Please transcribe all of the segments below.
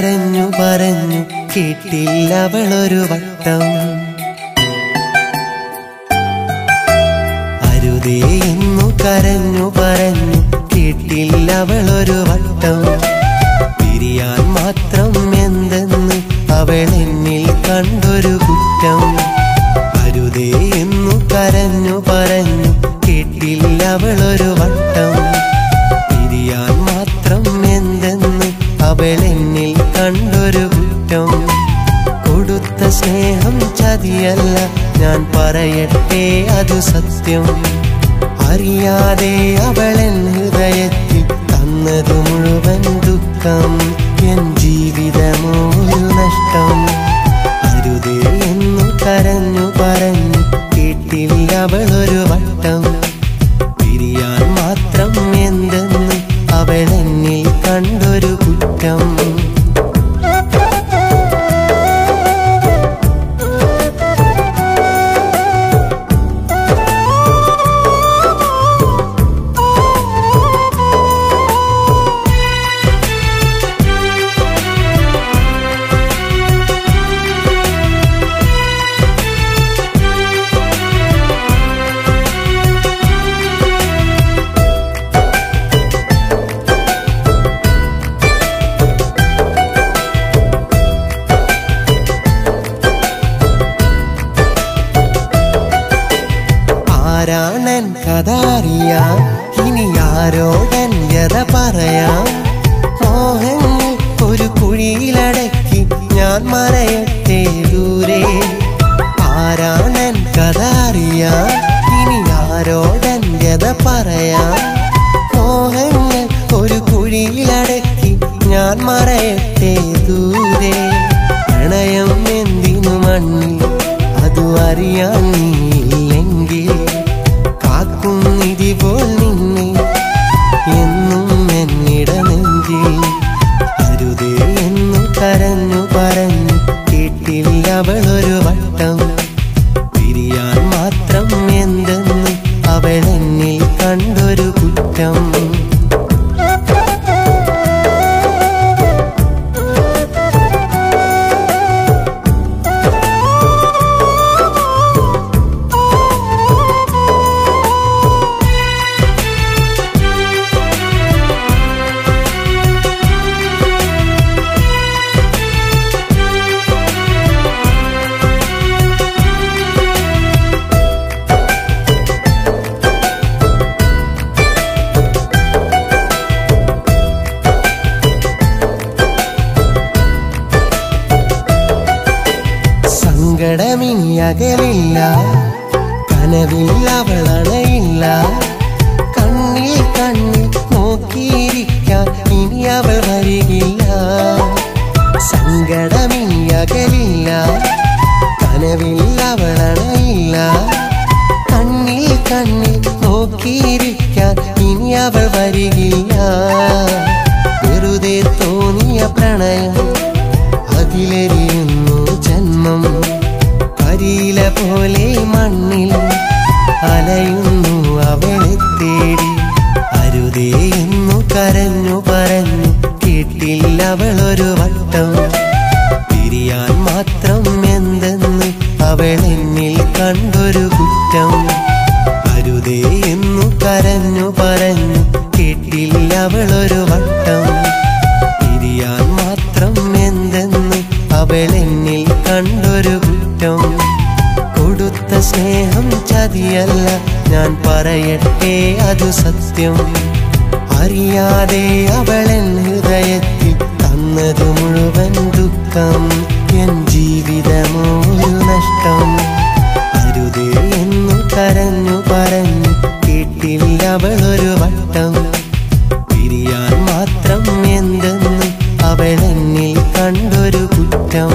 കരഞ്ഞു പറഞ്ഞു കേട്ടില്ല അവളൊരു വട്ടം അരുതേ എന്നു കരഞ്ഞു പറഞ്ഞു കേട്ടില്ല അവളൊരു വട്ടം പിരിയാൻ മാത്രം എന്തെന്ന് അവൾ എന്നിൽ കണ്ടൊരു കുറ്റം അരുതേ എന്നു കരഞ്ഞു പറഞ്ഞു കേട്ടില്ല അവളൊരു വട്ടം പിരിയാൻ മാത്രം എന്തെന്ന് അവൾ എന്നിൽ കണ്ടൊരു കുറ്റം കൊടുത്ത സ്നേഹം ചതിയല്ല ഞാൻ പറയട്ടെ അത് സത്യം അറിയാതെ അവളൻ ഹൃദയത്തിൽ തന്നത് മുഴുവൻ ദുഃഖം എൻ ജീവിതമോ ഒരു നഷ്ടം അരുതേ എന്നു കരഞ്ഞു പറഞ്ഞു കേട്ടില്ല അവളൊരു വട്ടം പിരിയാൻ മാത്രം എന്തെന്ന് അവളെന്നിൽ കണ്ടൊരു കുറ്റം ആരാണൻ കഥ അറിയാം ഇനി ആരോടൻ യഥ പറയാം മോഹങ്ങൾ ഒരു കുഴിയിലടക്കി ഞാൻ മറയട്ടെ ദൂരെ ആരാണൻ കഥ അറിയാം ഇനി ആരോടൻ യഥ പറയാം മോഹങ്ങൾ ഒരു കുഴിയിലടക്കി ഞാൻ മറയട്ടെ ദൂരെ പ്രണയം എന്തിനു മണ്ണിൽ അതു അറിയാൻ നീയില്ലെങ്കിൽ കാക്കും നിധിപോൽ നിന്നെ എന്നും എന്നിട നെഞ്ചിൽ അരുതേ എന്നു കരഞ്ഞു പറഞ്ഞു കേട്ടില്ല അവളൊരു വട്ടം പിരിയാൻ മാത്രം എന്തെന്ന് അവളെന്നിൽ കണ്ടൊരു കുറ്റം സങ്കടമിനി അകലില്ല കനവിൽ അവളണയില്ല കണ്ണിൽ കണ്ണിൽ നോക്കിയിരിക്കാൻ ഇനി അവൾ വരികില്ല സങ്കടമിനി അകലില്ല കനവിൽ അവളണയില്ല കണ്ണിൽ കണ്ണിൽ നോക്കിയിരിക്കാൻ ഇനി അവൾ വരികില്ല വെറുതെ തോന്നിയ പ്രണയം അതിലെരിയുന്നു ജന്മം കരിയില പോലെ മണ്ണിൽ അലയുന്നു അവളെ തേടി അരുതേ എന്നു കരഞ്ഞു പറഞ്ഞു കേട്ടില്ല അവളൊരു വട്ടം പിരിയാൻ മാത്രം എന്തെന്ന് അവളെന്നിൽ കണ്ടൊരു കുറ്റം അരുതേ എന്നു കരഞ്ഞു പറഞ്ഞു കേട്ടില്ല അവളൊരു വട്ടം പിരിയാൻ മാത്രം എന്തെന്ന് അവളെന്നിൽ കണ്ടൊരു കുറ്റം കൊടുത്ത സ്നേഹം ചതിയല്ല ഞാൻ പറയട്ടെ അത് സത്യം അറിയാതെ അവളൻ ഹൃദയത്തിൽ തന്നത് മുഴുവൻ ദുഃഖം എൻ ജീവിതമോ ഒരു നഷ്ടം അരുതേ എന്നു കരഞ്ഞു പറഞ്ഞു കേട്ടില്ല അവളൊരു വട്ടം പിരിയാൻ മാത്രം എന്തെന്ന് അവളെന്നിൽ കണ്ടൊരു കുറ്റം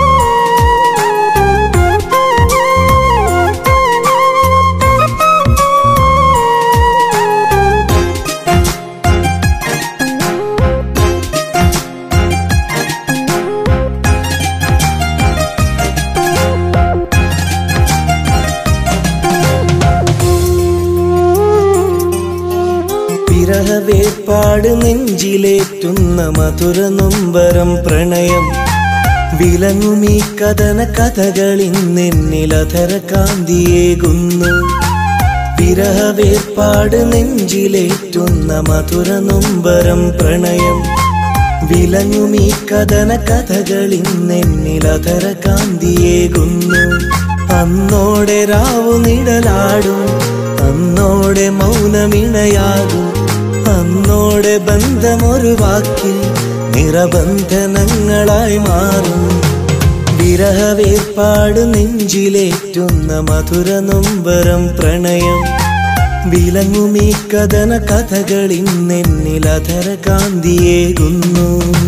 ആ വിരഹവേർപ്പാട് നെഞ്ചിലേറ്റുന്ന മധുര നൊമ്പരം പ്രണയം വിലങ്ങുമീ കഥന കഥകളിന്നെന്നിലധര കാന്തിയേകുന്നു വിരഹവേർപ്പാട് നെഞ്ചിലേറ്റുന്ന മധുര നൊമ്പരം പ്രണയം വിലങ്ങുമീ കഥന കഥകളിന്നെന്നിലധര കാന്തിയേകുന്നു അന്നോടെ രാവു നിഴലാടും അന്നോടെ മൗനമിണയാകും അന്നോടെ ബന്ധമൊരു വാക്കിൽ നിറബന്ധനങ്ങളായി മാറും വിരഹവേർപ്പാട് നെഞ്ചിലേറ്റുന്ന മധുര നൊമ്പരം പ്രണയം വിലങ്ങുമീ കഥന കഥകളിന്നെന്നിലധര കാന്തിയേകുന്നു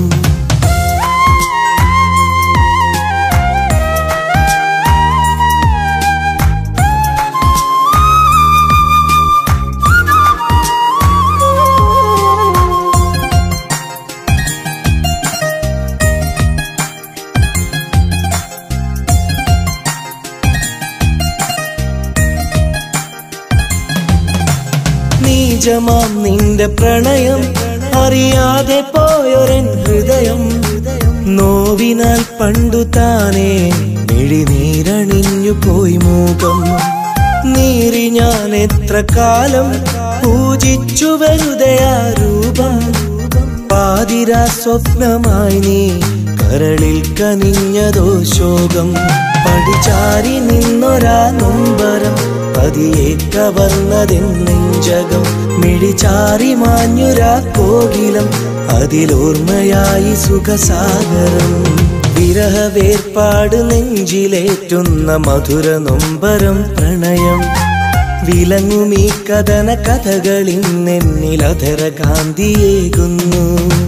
നീജമാം നിന്റെ പ്രണയം അറിയാതെ പോയൊരൻ ഹൃദയം നോവിനാൽ പണ്ടു താനേ മിഴിനീരണിഞ്ഞു പോയി മൂകം നീറി ഞാൻ എത്ര കാലം പൂജിച്ചു വെറുതെ ആ രൂപം പാതിരാ സ്വപ്നമായി നീ കരളിൽ കനിഞ്ഞതോ ശോകം പടിചാരി നിന്നൊരാ നൊമ്പരം പതിയെ കവർന്നതെന്നെഞ്ചകം മിഴിചാരി മാഞ്ഞുരാ കോകിലം അതിലോർമ്മയായി സുഖസാഗരം വിരഹവേർപ്പാട് നെഞ്ചിലേറ്റുന്ന മധുര നൊമ്പരം പ്രണയം വിലങ്ങുമീ കഥന കഥകളിന്നെന്നിലധര കാന്തിയേകുന്നു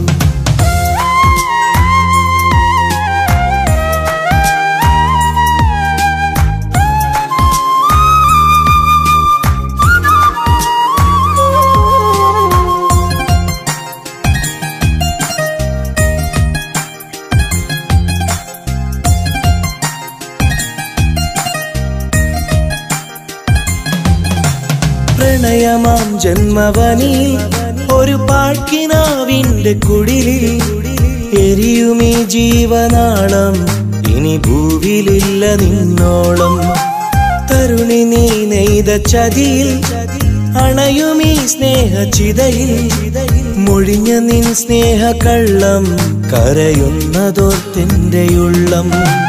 പ്രണയമാം ജന്മവനിൽ ഒരു പാഴ്ക്കിനാവിന്റെ കുടിലിൽ എരിയുമീ ജീവനാളം ഇനി ഭൂവിലില്ല നിന്നോളം തരുണി നീ നെയ്ത ചതിയിൽ അണയുമീ സ്നേഹചിതയിൽ മൊഴിഞ്ഞ നിൻ സ്നേഹ കള്ളം കരയുന്നതോർത്തെന്റെ ഉള്ളം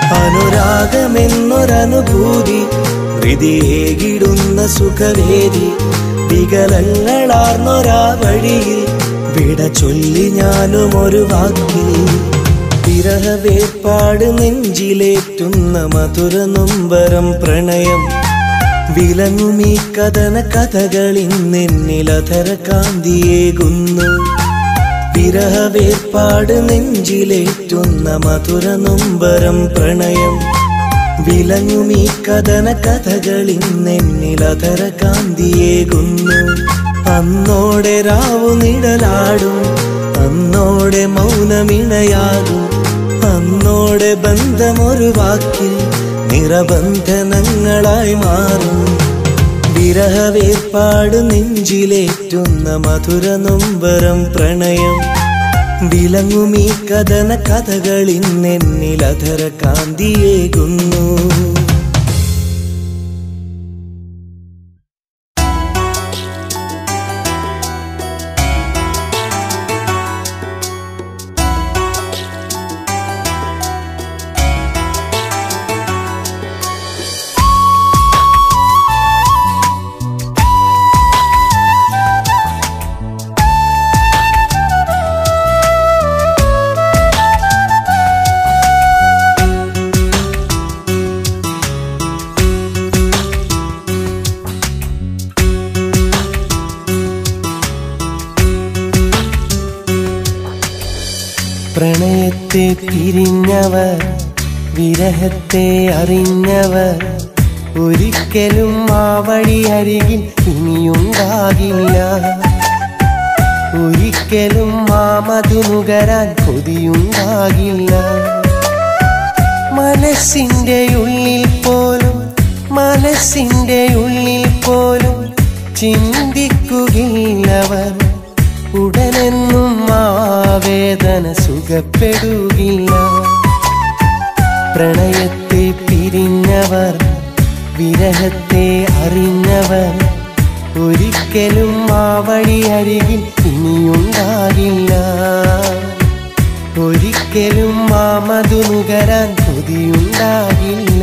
അനുരാഗമെന്നൊരനുഭൂതി ഹൃതിയേകിടുന്ന സുഖവേദി വികലങ്ങളാർന്നൊരാ വഴിയിൽ വിട ചൊല്ലി ഞാനും ഒരു വാക്കിൽ വിരഹവേർപ്പാട് നെഞ്ചിലേറ്റുന്ന മധുര നൊമ്പരം പ്രണയം വിലങ്ങുമീ കഥന കഥകളിന്നെന്നിലധര കാന്തിയേകുന്നു വിരഹവേർപ്പാട് നെഞ്ചിലേറ്റുന്ന മധുര നൊമ്പരം പ്രണയം വിലങ്ങുമീ കഥന കഥകളിന്നെന്നിലധര കാന്തിയേകുന്നു അന്നോടെ രാവു നിഴലാടും അന്നോടെ മൗനമിണയാകും അന്നോടെ ബന്ധമൊരു വാക്കിൽ നിറബന്ധനങ്ങളായി മാറും വിരഹവേർപ്പാട് നെഞ്ചിലേറ്റുന്ന മധുര നൊമ്പരം പ്രണയം വിലങ്ങുമീ കഥന കഥകളിന്നെന്നിലധര കാന്തിയേകുന്നു പ്രണയത്തെ പിരിഞ്ഞവർ വിരഹത്തെ അറിഞ്ഞവർ ഒരിക്കലും ആ വഴി അരികിൽ ഇനിയുണ്ടാകില്ല ഒരിക്കലും ആ മധുനുകരാൻ കൊതിയുണ്ടാകില്ല മനസ്സിന്റെ ഉള്ളിൽ പോലും മനസ്സിന്റെ ഉള്ളിൽ പോലും ചിന്തിക്കുകയില്ലവർ ഉടനെന്നും ആ വേദന സുഖപ്പെടുകില്ല പ്രണയത്തെ പിരിഞ്ഞവർ വിരഹത്തെ അറിഞ്ഞവർ ഒരിക്കലും ആ വഴി അരികിൽ ഇനിയുണ്ടാകില്ല ഒരിക്കലും ആ മധു നുകരാൻ കൊതിയുണ്ടാകില്ല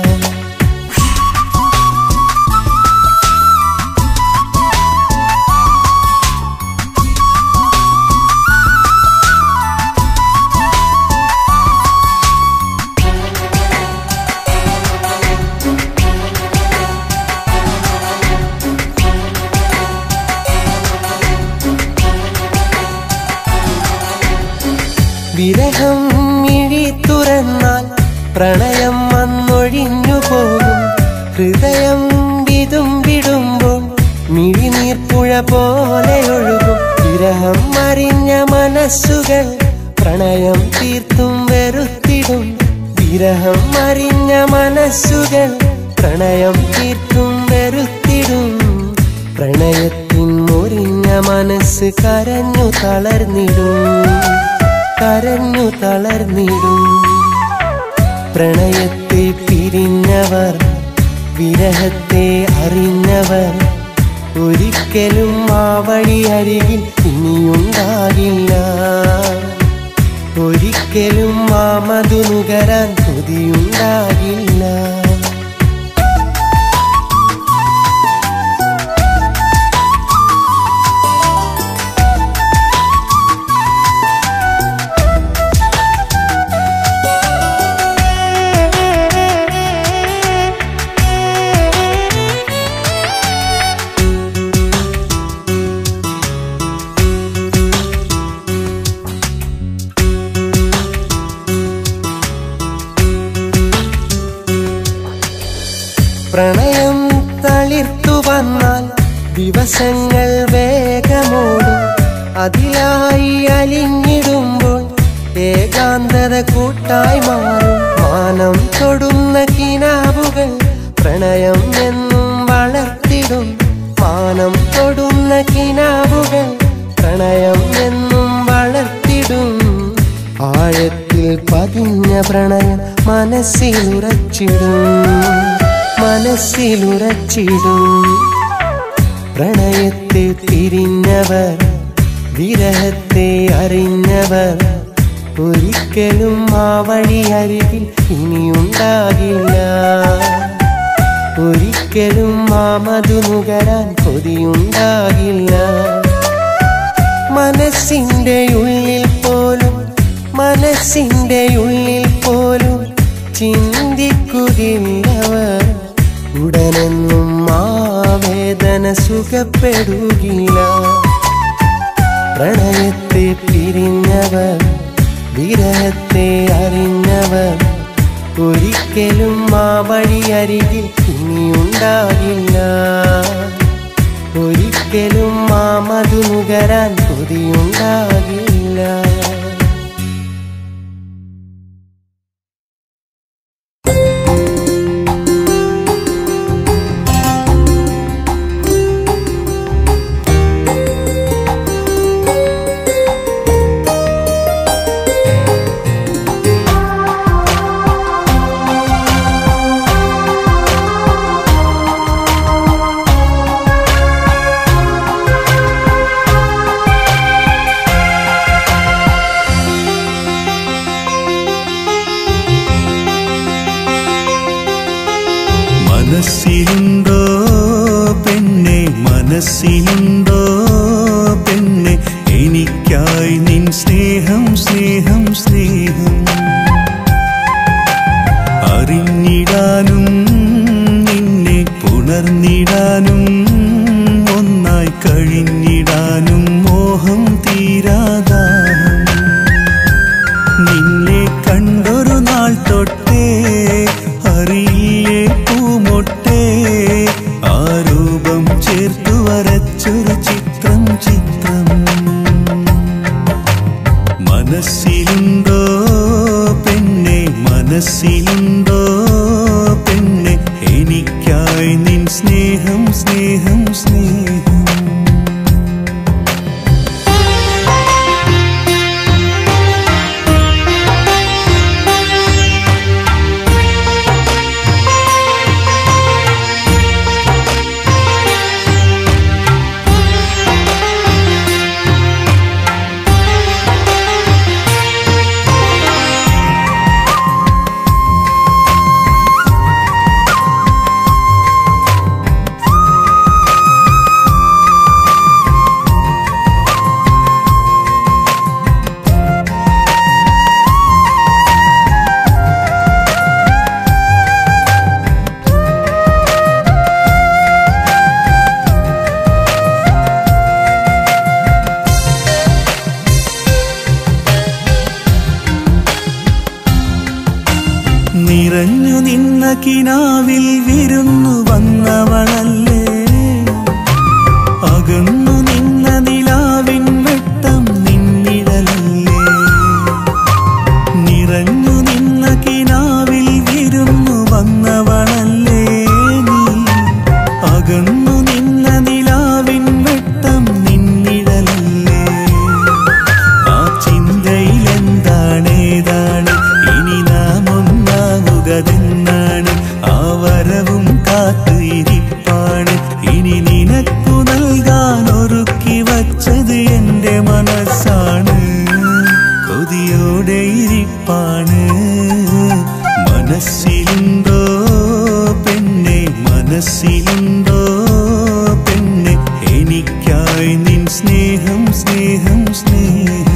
വിരഹം മിഴി തുറന്നാൽ പ്രണയം വന്നൊഴിഞ്ഞു പോകും ഹൃദയം വിതും വിടുമ്പോൾ മിഴിനീർപ്പുഴ പോലെ ഒഴുകും വിരഹം അറിഞ്ഞ മനസ്സുകൾ പ്രണയം തീർത്തും വെറുത്തിടും വിരഹം അറിഞ്ഞ മനസ്സുകൾ പ്രണയം തീർത്തും വെറുത്തിടും പ്രണയത്തിൻ മുറിഞ്ഞ മനസ്സ് കരഞ്ഞു തളർന്നിടും കരഞ്ഞു തളർന്നിടും പ്രണയത്തെ പിരിഞ്ഞവർ വിരഹത്തെ അറിഞ്ഞവർ ഒരിക്കലും ആ വഴി അരികിൽ ഇനിയുണ്ടാകില്ല ഒരിക്കലും ആ മധു നുകരാൻ കൊതിയുണ്ടാകില്ല പ്രണയം തളിർത്തു വന്നാൽ ദിവസങ്ങൾ വേഗമോടും അതിലായി അലിഞ്ഞിടുമ്പോൾ ഏകാന്തത കൂട്ടായി മാറും മാനം തൊടുന്ന കിനാവുകൾ പ്രണയം എന്നും വളർത്തിടും മാനം തൊടുന്ന കിനാവുകൾ പ്രണയം എന്നും വളർത്തിടും ആഴത്തിൽ പതിഞ്ഞ പ്രണയം മനസ്സിലുറച്ചിടും മനസ്സിലുറച്ചിടും പ്രണയത്തെ തിരിഞ്ഞവർ വിരഹത്തെ അറിഞ്ഞവർ ഒരിക്കലും ആ വഴി അരികിൽ ഇനിയുണ്ടാകില്ല ഒരിക്കലും ആ മധു നുകരാൻ കൊതിയുണ്ടാകില്ല മനസ്സിന്റെ ഉള്ളിൽ പോലും മനസ്സിന്റെ ഉള്ളിൽ പോലും ചിന്തിക്കുകയില്ലവർ ഉടനെന്നും ആ വേദന സുഖപ്പെടുകില്ല പ്രണയത്തെ പിരിഞ്ഞവർ വിരഹത്തെ അറിഞ്ഞവർ ഒരിക്കലും ആ വഴി അരികിൽ ഇനിയുണ്ടാകില്ല ഒരിക്കലും ആ മധു നുകരാൻ കൊതിയുണ്ടാകില്ല മനസ്സിലുണ്ടോ പെണ്ണെ മനസ്സിലുണ്ടോ പെണ്ണെ എനിക്കായി നിൻ സ്നേഹം സ്നേഹം സ്നേഹം അറിഞ്ഞിടാനും നിന്നെ പുണർന്നിടാനും ഒന്നായി കഴിഞ്ഞിടാനും മോഹം തീരാതാഹം നിന്നെ കണ്ടൊരു നാൾ തൊട്ടേ അറിയില്ലേ പൂമൊട്ടേ ആ രൂപം ചേർത്തു വരച്ചൊരു ചിത്രം ചിത്രം മനസ്സിലുണ്ടോ പെണ്ണെ മനസ്സിലുണ്ടോ പെണ്ണെ എനിക്കായി നിൻ സ്നേഹം സ്നേഹം സ്നേഹം ും കിനാവിൽ വിരുന്നു വന്നവളല്ലേ അകന്നു നിന്ന നിലാവിൻ വെട്ടം നിന്നിഴലല്ലേ നിറഞ്ഞു നിന്ന കിനാവിൽ വിരുന്നു വന്നവളല്ലേ നീ അകന്നു നിന്ന നിലാവിൻ വെട്ടം നിന്നിഴലല്ലേ ആ ചിന്തയിലെന്താണ് ഏതാണ് ഇനി നാം ഒന്നാവുകതെന്നാണ് ആ വരവും കാത്തു ഇരിപ്പാണ് ഇനി നിനക്കു നൽകാൻ ഒരുക്കി വച്ചത് എന്റെ മനസ്സാണ് കൊതിയോടെ ഇരിപ്പാണ് മനസ്സിലുണ്ടോ പെണ്ണെ മനസ്സിലുണ്ടോ പെണ്ണെ എനിക്കായി നിൻ സ്നേഹം സ്നേഹം സ്നേഹം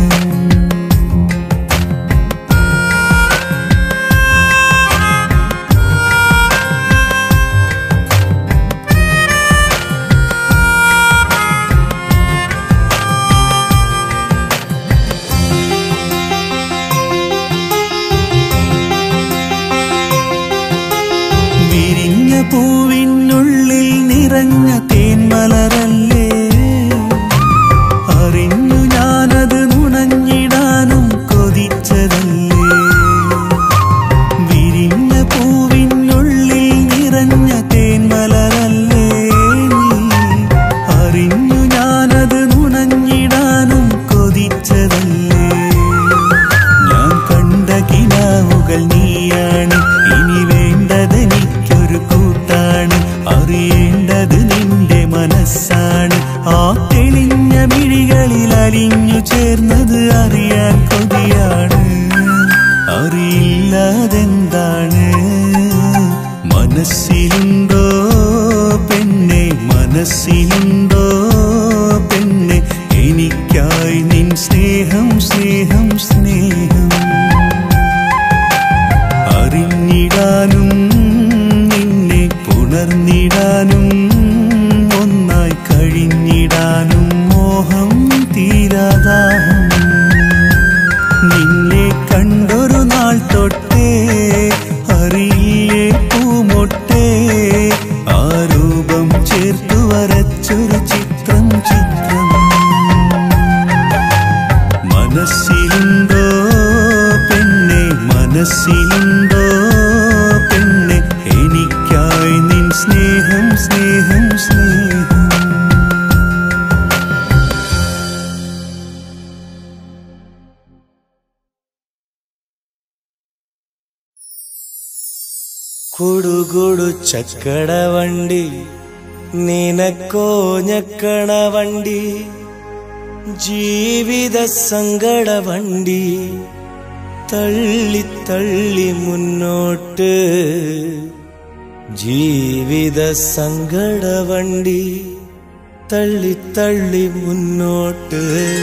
വിരിഞ്ഞ പൂവിനുള്ളിൽ നിറഞ്ഞ തേന്മലരല്ലേ അറിഞ്ഞു ഞാനത് നുണഞ്ഞിടാനും കൊതിച്ചതല്ലേ വിരിഞ്ഞ പൂവിനുള്ളിൽ നിറഞ്ഞ തേന്മലരല്ലേ നീ അറിഞ്ഞു ഞാനത് നുണഞ്ഞിടാനും കൊതിച്ചതല്ലേ ഞാൻ കണ്ട കിനാവുകൾ നീയാണ് ഇനി വേണ്ടതെനിക്കൊരു കൂട്ടാണ് അറിയേണ്ടത് നിന്റെ മനസ്സാണ് ആ തെളിഞ്ഞ മിഴികളിൽ അലിഞ്ഞു ചേർന്നത് അറിയാൻ കൊതിയാണ് അറിയില്ലാതെന്താണ് മനസ്സിലുണ്ടോ പെണ്ണെ മനസ്സിലുണ്ടോ പെണ്ണെ എനിക്കായി നിൻ സ്നേഹം സ്നേഹം സ്നേഹം അറിഞ്ഞിടാനും നിന്നെ പുണർന്നിടാനും ഒന്നായി കഴിഞ്ഞിടാനും മോഹം തീരാതാഹം നിന്നെ കണ്ടൊരു നാൾ തൊട്ടേ അറിയില്ലേ പൂമൊട്ടേ ആ രൂപം ചേർത്തു വരച്ചൊരു ചിത്രം ചിത്രം മനസ്സിലുണ്ടോ പെണ്ണെ മനസ്സിലുണ്ടോ പെണ്ണെ എനിക്കായി നിൻ സ്നേഹം സ്നേഹം സ്നേഹം കുടുകുടു ചക്കട വണ്ടി നിനക്കോ ഞക്കണ വണ്ടി ജീവിത സങ്കട വണ്ടി തള്ളി തള്ളി മുന്നോട്ട് ജീവിത സങ്കട വണ്ടി തള്ളി തള്ളി മുന്നോട്ട്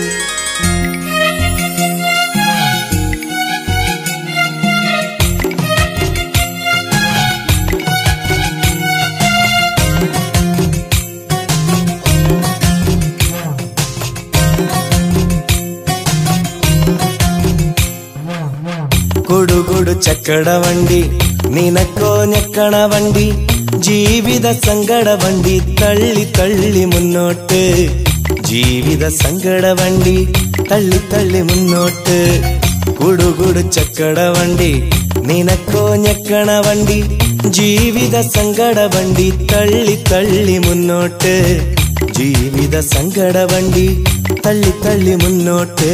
കൊടുകൊടു ചക്കട വണ്ടി നിനക്കോ ഞക്കണ വണ്ടി ജീവിത സങ്കട വണ്ടി തള്ളി തള്ളി മുന്നോട്ട് ജീവിത സങ്കട വണ്ടി തള്ളി തള്ളി മുന്നോട്ട് കുടുകുടു ചക്കട വണ്ടി നിനക്കോ ഞക്കണ വണ്ടി ജീവിത സങ്കട വണ്ടി തള്ളി തള്ളി മുന്നോട്ട് ജീവിത സങ്കട വണ്ടി തള്ളി തള്ളി മുന്നോട്ട്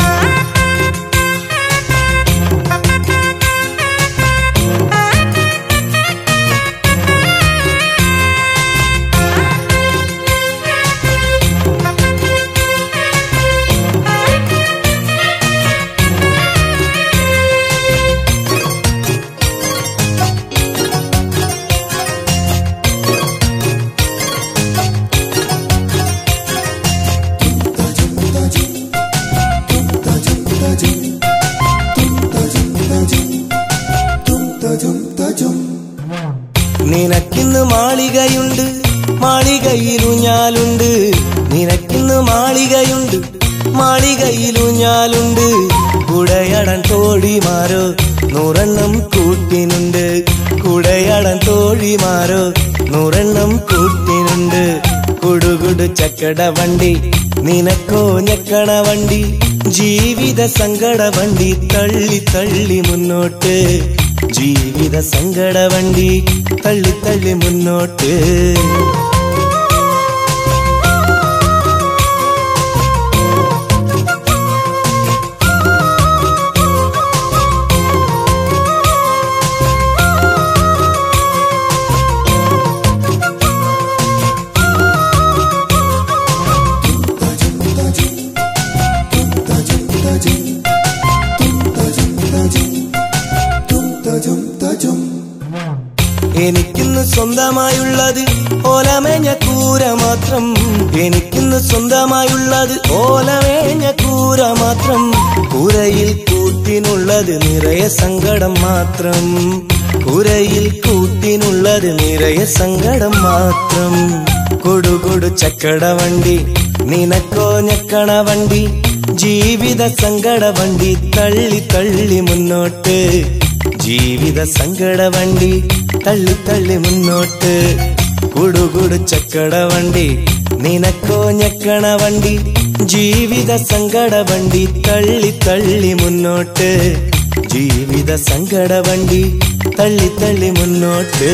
നിനക്കിന്ന് മാളികയുണ്ട് മാളികയിലുഞ്ഞാലുണ്ട് നിനക്കിന്ന് മാളികയുണ്ട് മാളികയിലുഞ്ഞാലുണ്ട് കുടയടൻ തോഴിമാരോ നൂറെണ്ണം കൂട്ടിനുണ്ട് കുട കൂടെയാടൻ തോഴിമാരോ നൂറെണ്ണം കൂട്ടിനുണ്ട് കുടുകുടു ചക്കട വണ്ടി നിനക്കോ ഞക്കണ വണ്ടി ജീവിത സങ്കട വണ്ടി തള്ളി തള്ളി മുന്നോട്ട് ജീവിത സങ്കട വണ്ടി തള്ളി തള്ളി മുന്നോട്ട് എനിക്കിന്ന് സ്വന്തമായുള്ളത് ഓലമേഞ്ഞ കൂര മാത്രം എനിക്കിന്ന് സ്വന്തമായുള്ളത് ഓലമേഞ്ഞ കൂര മാത്രം കൂരയിൽ കൂട്ടിനുള്ളത് നിറയെ സങ്കടം മാത്രം കൂരയിൽ കൂട്ടിനുള്ളത് നിറയെ സങ്കടം മാത്രം കൊടുകൊടു ചക്കട വണ്ടി നിനക്കോ ഞക്കണ വണ്ടി ജീവിത സങ്കട വണ്ടി തള്ളി തള്ളി മുന്നോട്ട് ജീവിത സങ്കട വണ്ടി തള്ളി തള്ളി മുന്നോട്ട് കുടുകുടു ചക്കട വണ്ടി നിനക്കോ ഞക്കണ വണ്ടി ജീവിത സങ്കട വണ്ടി തള്ളി തള്ളി മുന്നോട്ട് ജീവിത സങ്കട വണ്ടി തള്ളി തള്ളി മുന്നോട്ട്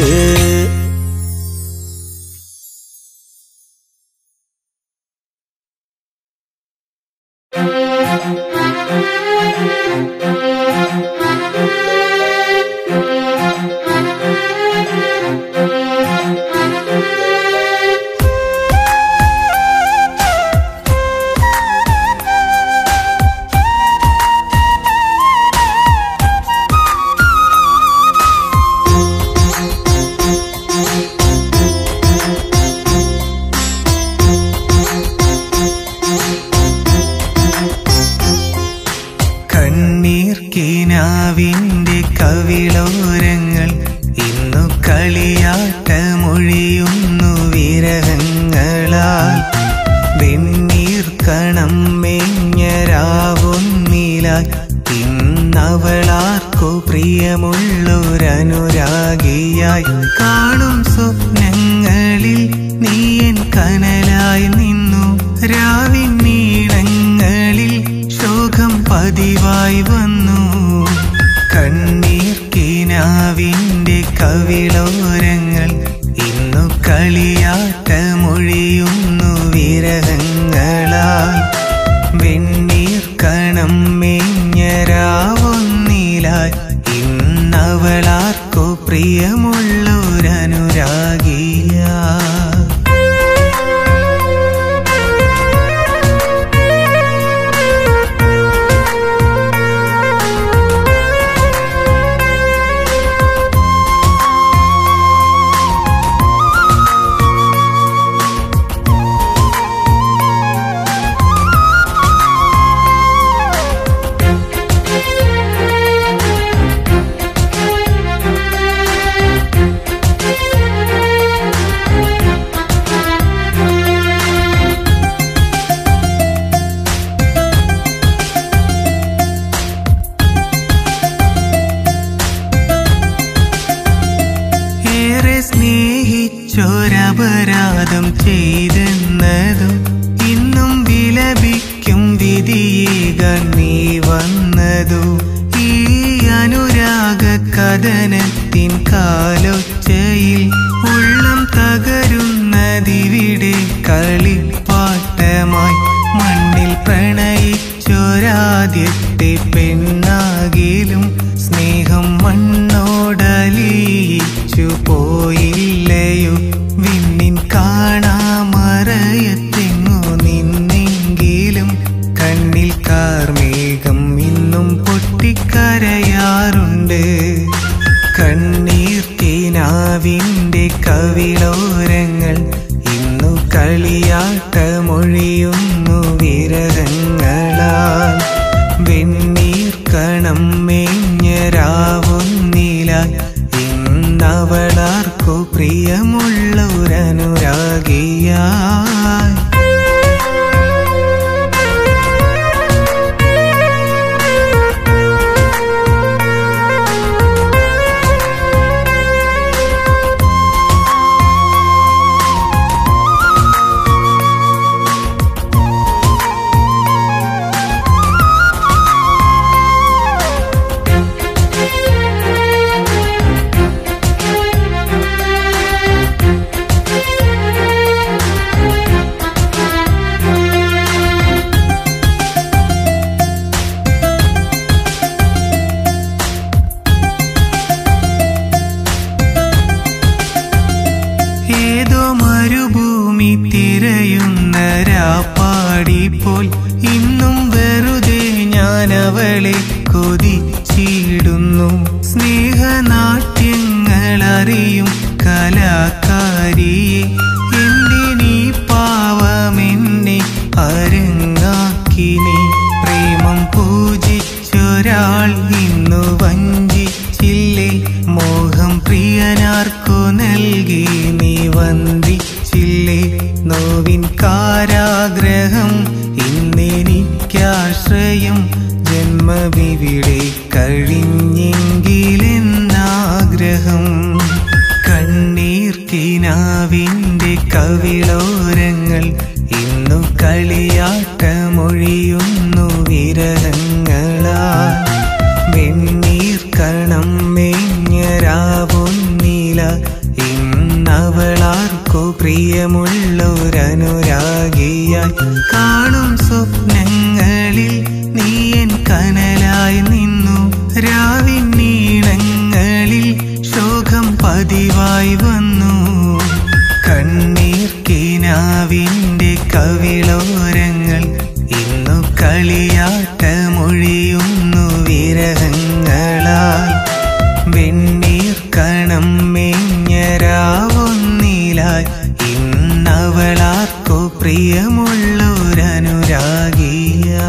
കണ്ണീർ കിനാവിന്റെ കവിളോരങ്ങൾ ഇന്നു കളിയാട്ടമൊഴിയുന്നു വിരഹങ്ങളാൽ വെണ്ണീർ കണം മേഞ്ഞരാവുന്നിലായി ഇന്നവളാർക്കു പ്രിയമുള്ളൊരനുരാഗിയായി കാണും സ്വപ്നങ്ങളിൽ നീയൻ കനലായി നിന്നു രാവിൻ നീളങ്ങളിൽ ശോകം പതിവായി വന്നു കണ്ണീർ കിനാവിന്റെ കവിളോരങ്ങൾ ഇന്നു കളിയാട്ടമൊഴിയുന്നു വിരഹങ്ങളാൽ വെണ്ണീർ കണം മേഞ്ഞരാവൊന്നിലായി ഇന്നവളാർക്കു പ്രിയമുള്ളൊരനുരാഗിയാ ഏറെ സ്നേഹിച്ചൊരപരാധം ചെയ്തെന്നതും ഇന്നും വിലപിക്കും വിധിയേകാൻ നീ വന്നതു ഈ അനുരാഗ കഥനത്തിൻ കാലൊച്ചയിൽ ഉള്ളം തകരുന്നതിവിടെ കളിപ്പാട്ടമായി മണ്ണിൽ പ്രണയിച്ചൊരാദ്യത്തെ പെണ്ണാകിലും സ്നേഹം മണ്ണോടലിയിച്ചു പോയില്ലയോ വിണ്ണിൻ കാണാമറയത്തെങ്ങു നിന്നെങ്കിലും കണ്ണിൽ കാർമേഘം ഇന്നും പൊട്ടിക്കരയാറുണ്ട് കണ്ണീർ കിനാവിന്റെ കവിളോരങ്ങൾ ഇന്നു കളിയാട്ടമൊഴിയുന്നു വിരഹങ്ങളാൽ വെണ്ണീർ കണം മേഞ്ഞരാവുന്നിലായി ഇന്നവളാർക്കു പ്രിയമുള്ളൊരനുരാഗിയായി രാപ്പാടി പോൽ ഇന്നും വെറുതെ ഞാൻ അവളെ കൊതിച്ചിടുന്നു സ്നേഹനാട്യങ്ങൾ അറിയും കലാകാരിയെ എന്തിനീ പാവമെന്നെ അരങ്ങാക്കിനി പ്രേമം പൂജിച്ചൊരാൾ ഇന്നു വഞ്ചിച്ചില്ലേ മോഹം പ്രിയനാർക്കു നൽകി നീ വന്ദിച്ചില്ലേ നോവിൻ കാരാഗ്രഹം ഇന്നെനിക്കാശ്രയം ജന്മവിവിടെ കഴിഞ്ഞെങ്കിലെന്നാഗ്രഹം കണ്ണീർ കിനാവിൻ്റെ കവിളോരങ്ങൾ ഇന്നു കളിയാട്ടമൊഴിയുന്നു വിരഹങ്ങളാ വെണ്ണീർ കണം മേഞ്ഞരാവുന്നില ഇന്നവളാർക്കു പ്രിയമുള്ളൊരനുരാഗിയായി കാണും സ്വപ്നങ്ങളിൽ നീ എൻ കനലായി നിന്നു രാവിൻ നീളങ്ങളിൽ ശോകം പതിവായി വന്നു കണ്ണീർ കിനാവിൻ്റെ കവിളോരങ്ങൾ ഇന്നു കളിയാട്ടമൊഴിയുന്നു വിരഹങ്ങളാൽ വെണ്ണീർ കണം മേഞ്ഞരാവുന്നിലായി ഇന്നവളാർക്കു പ്രിയമുള്ളൊരനുരാഗിയാ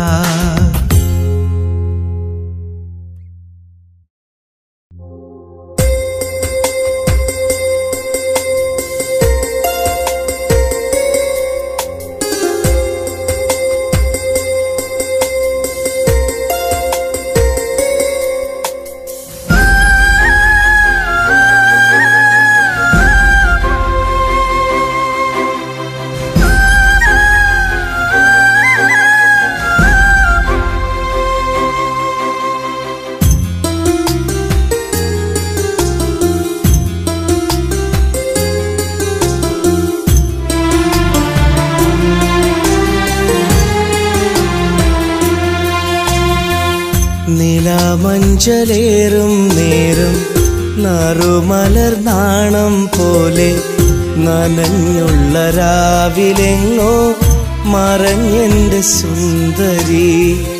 നിലാമഞ്ചലേറും നേരം നറുമലർ നാണം പോലെ നനഞ്ഞുള്ള രാവിലെങ്ങോ മറഞ്ഞെന്റെ സുന്ദരി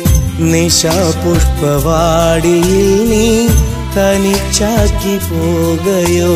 നിശാപുഷ്പവാടിയിൽ നീ തനിച്ചാക്കി പോകയോ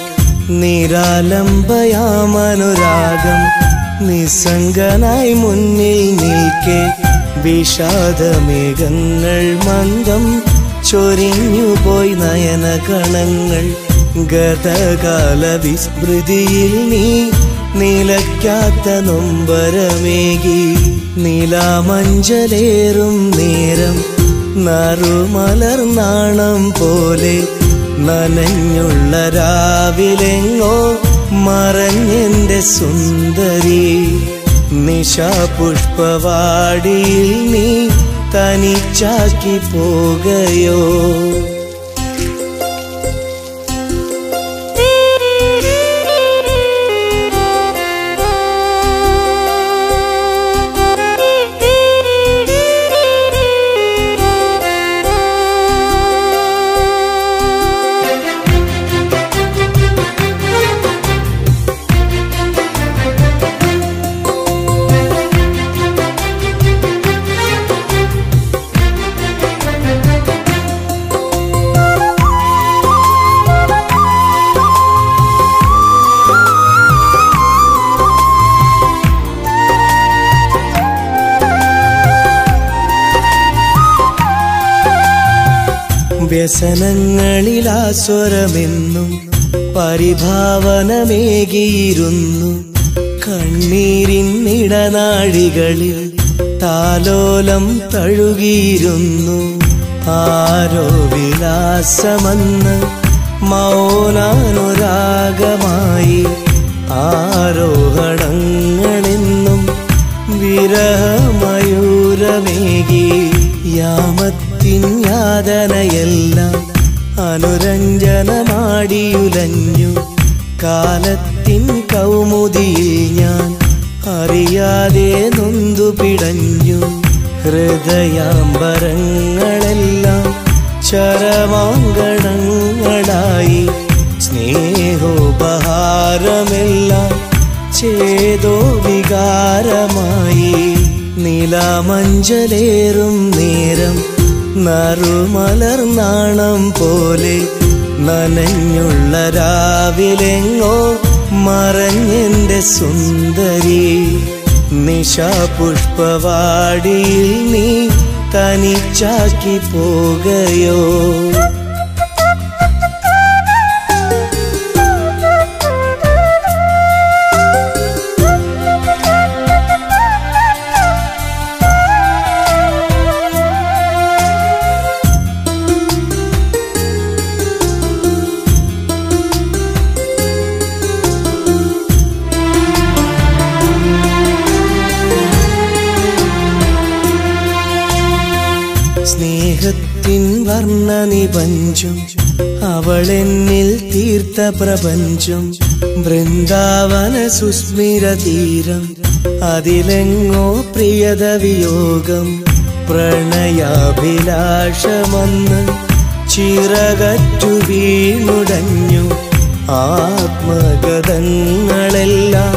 നിരാലംബയാമനുരാഗം നിസ്സംഗനായി മുന്നിൽ നിൽക്കെ വിഷാദമേഘങ്ങൾ മന്ദം ചൊരിഞ്ഞുപോയി നയനകണങ്ങൾ ഗതകാല വിസ്മൃതിയിൽ നീ നിലയ്ക്കാത്ത നൊമ്പരമേകി നിലാമഞ്ചലേറും നേരം നറുമലർ നാണം പോലെ നനഞ്ഞുള്ള രാവിലെങ്ങോ മറഞ്ഞെന്റെ സുന്ദരി നിശാപുഷ്പവാടിയിൽ നീ തനിച്ചാക്കി പോകയോ വ്യസനങ്ങളിലാസ്വരമെന്നും പരിഭാവനമേകിയിരുന്നു കണ്ണീരിൻ ഇടനാഴികളിൽ താലോലം തഴുകിയിരുന്നു ആരോ വിലാസമെന്ന് മൗനാനുരാഗമായി ആരോഹണങ്ങളെന്നും വിരഹമയൂരമേകി യാമത്തിൻ യാതനയെല്ലാം അനുരഞ്ജനമാടിയുലഞ്ഞു കാലത്തിൻ കൗമുദിയിൽ ഞാൻ അറിയാതെ നൊന്തു പിടഞ്ഞു ഹൃദയാംബരങ്ങളെല്ലാം ചരമാങ്കണങ്ങളായി സ്നേഹോപഹാരമെല്ലാം ചേതോ വികാരമായി നിലാമഞ്ചലേറും നേരം നറുമലർ നാണം പോലെ നനഞ്ഞുള്ള രാവിലെങ്ങോ മറഞ്ഞെന്റെ സുന്ദരി നിശാപുഷ്പവാടിയിൽ നീ തനിച്ചാക്കി പോകയോ സ്നേഹത്തിൻ വർണ്ണ നിപഞ്ചും അവളെന്നിൽ തീർത്ത പ്രപഞ്ചം വൃന്ദാവന സുസ്മിര തീരം അതിലെങ്ങോ പ്രിയത വിയോഗം പ്രണയാഭിലാഷമെന്ന് ചിറകറ്റു വീണുടഞ്ഞു ആത്മഗതങ്ങളെല്ലാം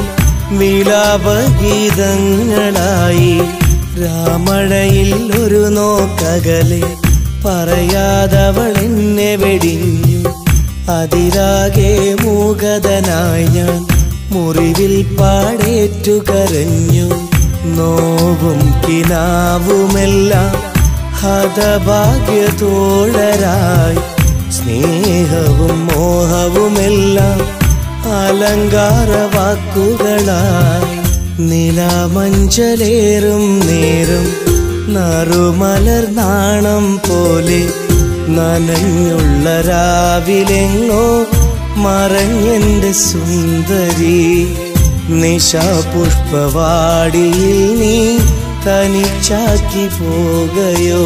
വിലാപഗീതങ്ങളായി രാമഴയിൽ ഒരു നോക്കകലെ പറയാതവൾ എന്നെ വെടിഞ്ഞു അതിരാകെ മൂകതനായി ഞാൻ മുറിവിൽ പാടേറ്റു കരഞ്ഞു നോവും കിനാവുമെല്ലാം ഹതഭാഗ്യതോഴരായി സ്നേഹവും മോഹവുമെല്ലാം അലങ്കാര വാക്കുകളായി നിലാമഞ്ചലേറും നേരം നറുമലർ നാണം പോലെ നനഞ്ഞുള്ള രാവിലെങ്ങോ മറഞ്ഞെന്റെ സുന്ദരി നിശാപുഷ്പവാടിയിൽ നീ തനിച്ചാക്കി പോകയോ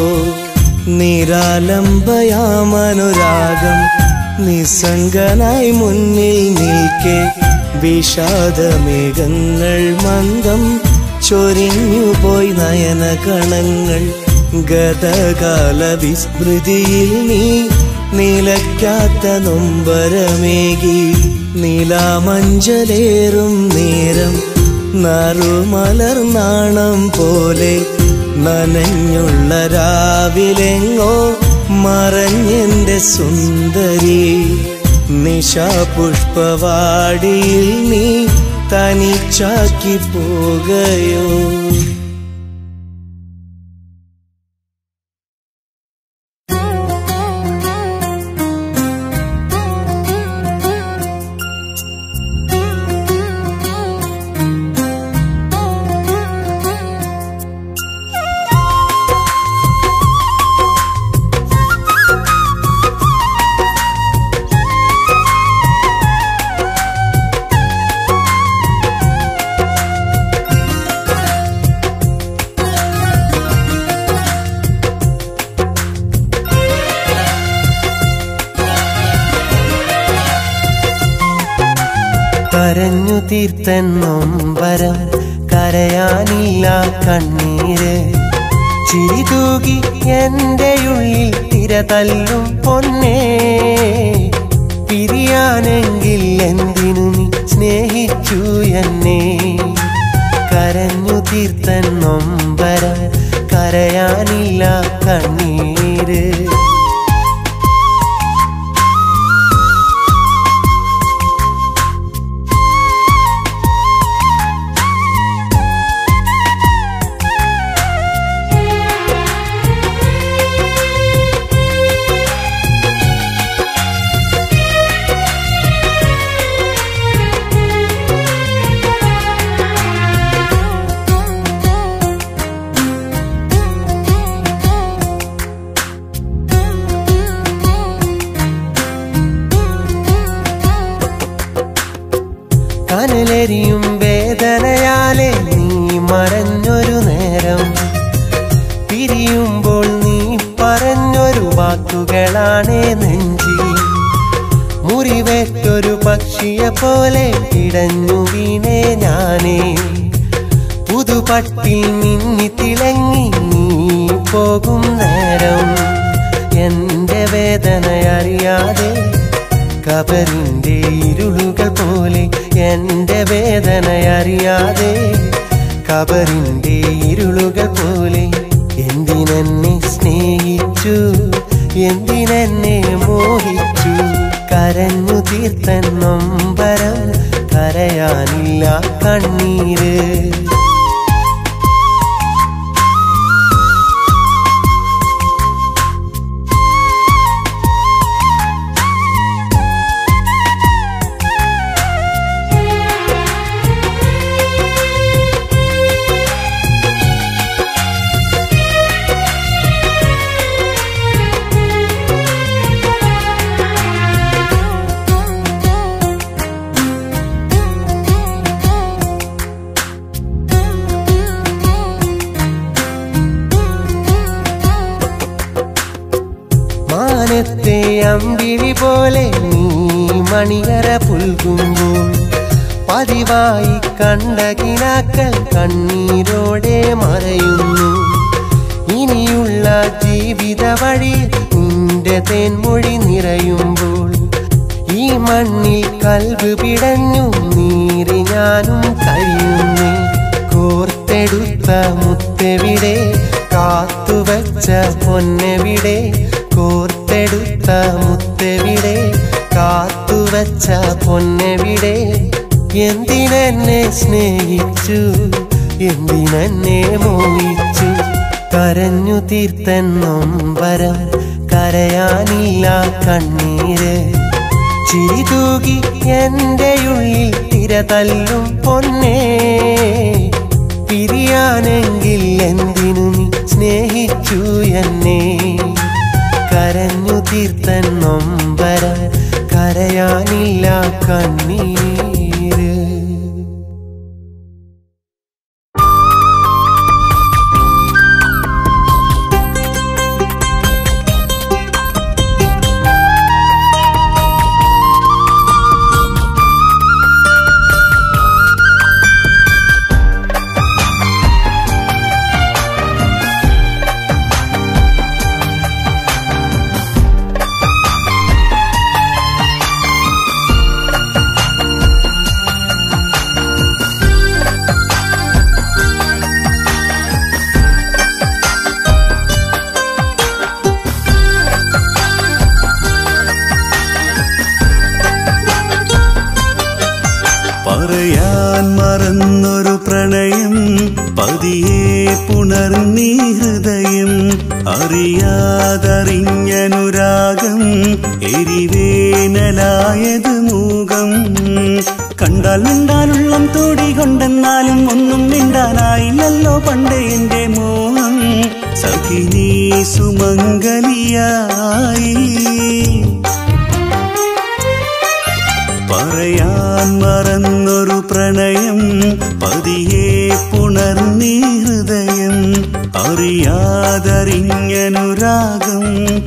നിരാലംബയാമനുരാഗം നിസ്സംഗനായി മുന്നിൽ നിൽക്കെ വിഷാദമേഘങ്ങൾ മന്ദം ചൊരിഞ്ഞുപോയി നയനകണങ്ങൾ ഗതകാല വിസ്മൃതിയിൽ നീ നിലയ്ക്കാത്ത നൊമ്പരമേകി നിലാമഞ്ചലേറും നേരം നറുമലർ നാണം പോലെ നനഞ്ഞുള്ള രാവിലെങ്ങോ മറഞ്ഞെന്റെ സുന്ദരി നിശാപുഷ്പവാടിയിൽ നീ തനിച്ചാക്കി പോകയോ കരഞ്ഞു തീർത്തൻ നൊമ്പരം കരയാനില്ല കണ്ണീര് ചിരി തൂകി എന്റെ ഉള്ളിൽ തിര തല്ലും പൊന്നേ പിരിയാനെങ്കിൽ എന്തിനു നീ സ്നേഹിച്ചു എന്നെ കരഞ്ഞു തീർത്തൻ നൊമ്പരം കരയാനില്ല കണ്ണീര് കനലെരിയും വേദനയാലെ നീ മറഞ്ഞൊരു നേരം പിരിയുമ്പോൾ നീ പറഞ്ഞൊരു വാക്കുകളാണേ നെഞ്ചി മുറിവേറ്റൊരു പക്ഷിയെ പോലെ ഇടഞ്ഞു വീണേ ഞാനേ പുതുപട്ടിൽ മിന്നി തിളങ്ങി നീ പോകും നേരം എന്റെ വേദന അറിയാതെ കബറിന്റെ ഇരുളുകൾ പോലെ എന്റെ വേദന അറിയാതെ കബറിന്റെ ഇരുളുകൾ പോലെ എന്തിനെന്നെ സ്നേഹിച്ചു എന്തിനെന്നെ മോഹിച്ചു കരഞ്ഞു തീർത്തൻ നൊമ്പരം കരയാനില്ല കണ്ണീര് മാനത്തെ അമ്പിളി പോലെ നീ മണിയറ പുൽകുമ്പോൾ പതിവായി കണ്ട കിനാക്കൾ കണ്ണീരോടെ മറയുന്നു ഇനിയുള്ള ജീവിത വഴി നിന്റെ തേൻമൊഴി നിറയുമ്പോൾ ഈ മണ്ണിൽ കൽബ് പിടഞ്ഞു നീറി ഞാനും കഴിയുന്നു കോർത്തെടുത്ത മുത്തെവിടെ കാത്തുവച്ച പൊന്നെവിടെ കോർത്തെടുത്ത മുത്തെവിടെ കാത്തുവച്ച പൊന്നെവിടെ എന്തിനെന്നെ സ്നേഹിച്ചു എന്തിനെന്നെ മോഹിച്ചു കരഞ്ഞു തീർത്തൻ നൊമ്പരം കരയാനില്ല കണ്ണീര് ചിരി തൂകി എന്റെ ഉള്ളിൽ തിര തല്ലും പൊന്നേ പിരിയാനെങ്കിൽ എന്തിനു നീ സ്നേഹിച്ചു എന്നെ കരഞ്ഞു തീർത്തൻ നൊമ്പരം കരയാനില്ല കണ്ണീര് പറയാൻ മറന്നൊരു പ്രണയം പതിയെ പുണർന്നീ ഹൃദയം അറിയാതറിഞ്ഞനുരാഗം എരിവേനലായത് മൂകം കണ്ടാൽ മിണ്ടാനുള്ളം തോടി കൊണ്ടെന്നാലും ഒന്നും മിണ്ടാനായില്ലല്ലോ പണ്ട് എന്റെ മോഹം സഖിനീ സുമംഗലിയായി പറയാൻ മറന്നൊരു പ്രണയം പതിയെ പുണർന്നീ ഹൃദയം അറിയാതറിഞ്ഞനുരാഗം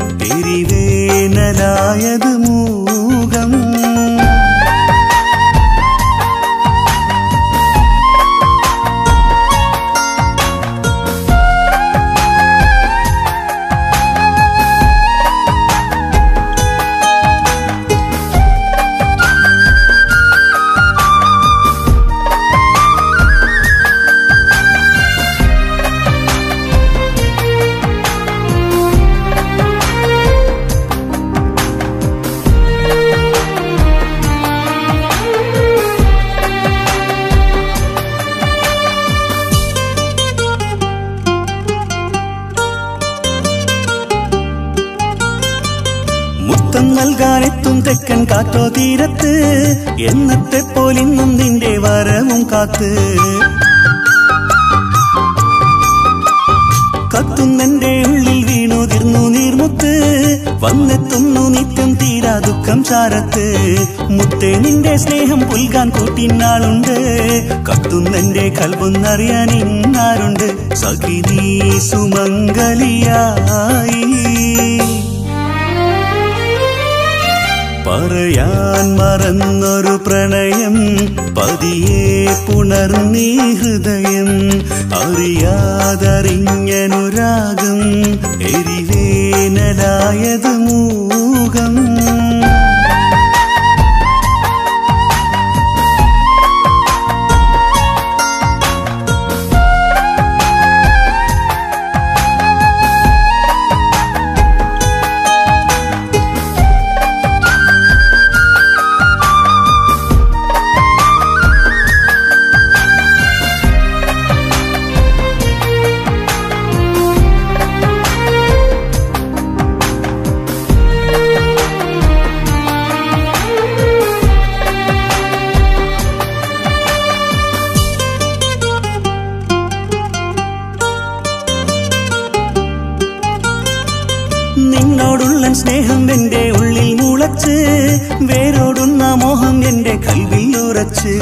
എരിവേനലായത് മൂകം മുത്തം നൽകാനെത്തും തെക്കൻ കാറ്റോ തീരത്ത് എന്നത്തെ പോലിന്നും നിന്റെ വരവും കാത്ത് കത്തുന്നെന്റെ ഉള്ളിൽ വീണുതിർന്നു നീർമുത്ത് വന്നെത്തുന്നു നിത്യം തീരാ ദുഃഖം ചാരത്ത് മുത്തേ നിന്റെ സ്നേഹം പുൽകാൻ കൂട്ടിനാളുണ്ട് കത്തുന്നെന്റെ കൽവൊന്നറിയാൻ ഇന്നാരുണ്ട് സഖിനീ സുമംഗലിയായി പറയാൻ മറന്നൊരു പ്രണയം പതിയെ പുണർന്നീ ഹൃദയം അറിയാതറിഞ്ഞനുരാഗം എരിവേനലായത് മൂകം ആ സ്നേഹം എന്റെ ഉള്ളിൽ മുളച്ച് വേരോടുന്ന മോഹം എന്റെ കൽവിൽ ഉറച്ച്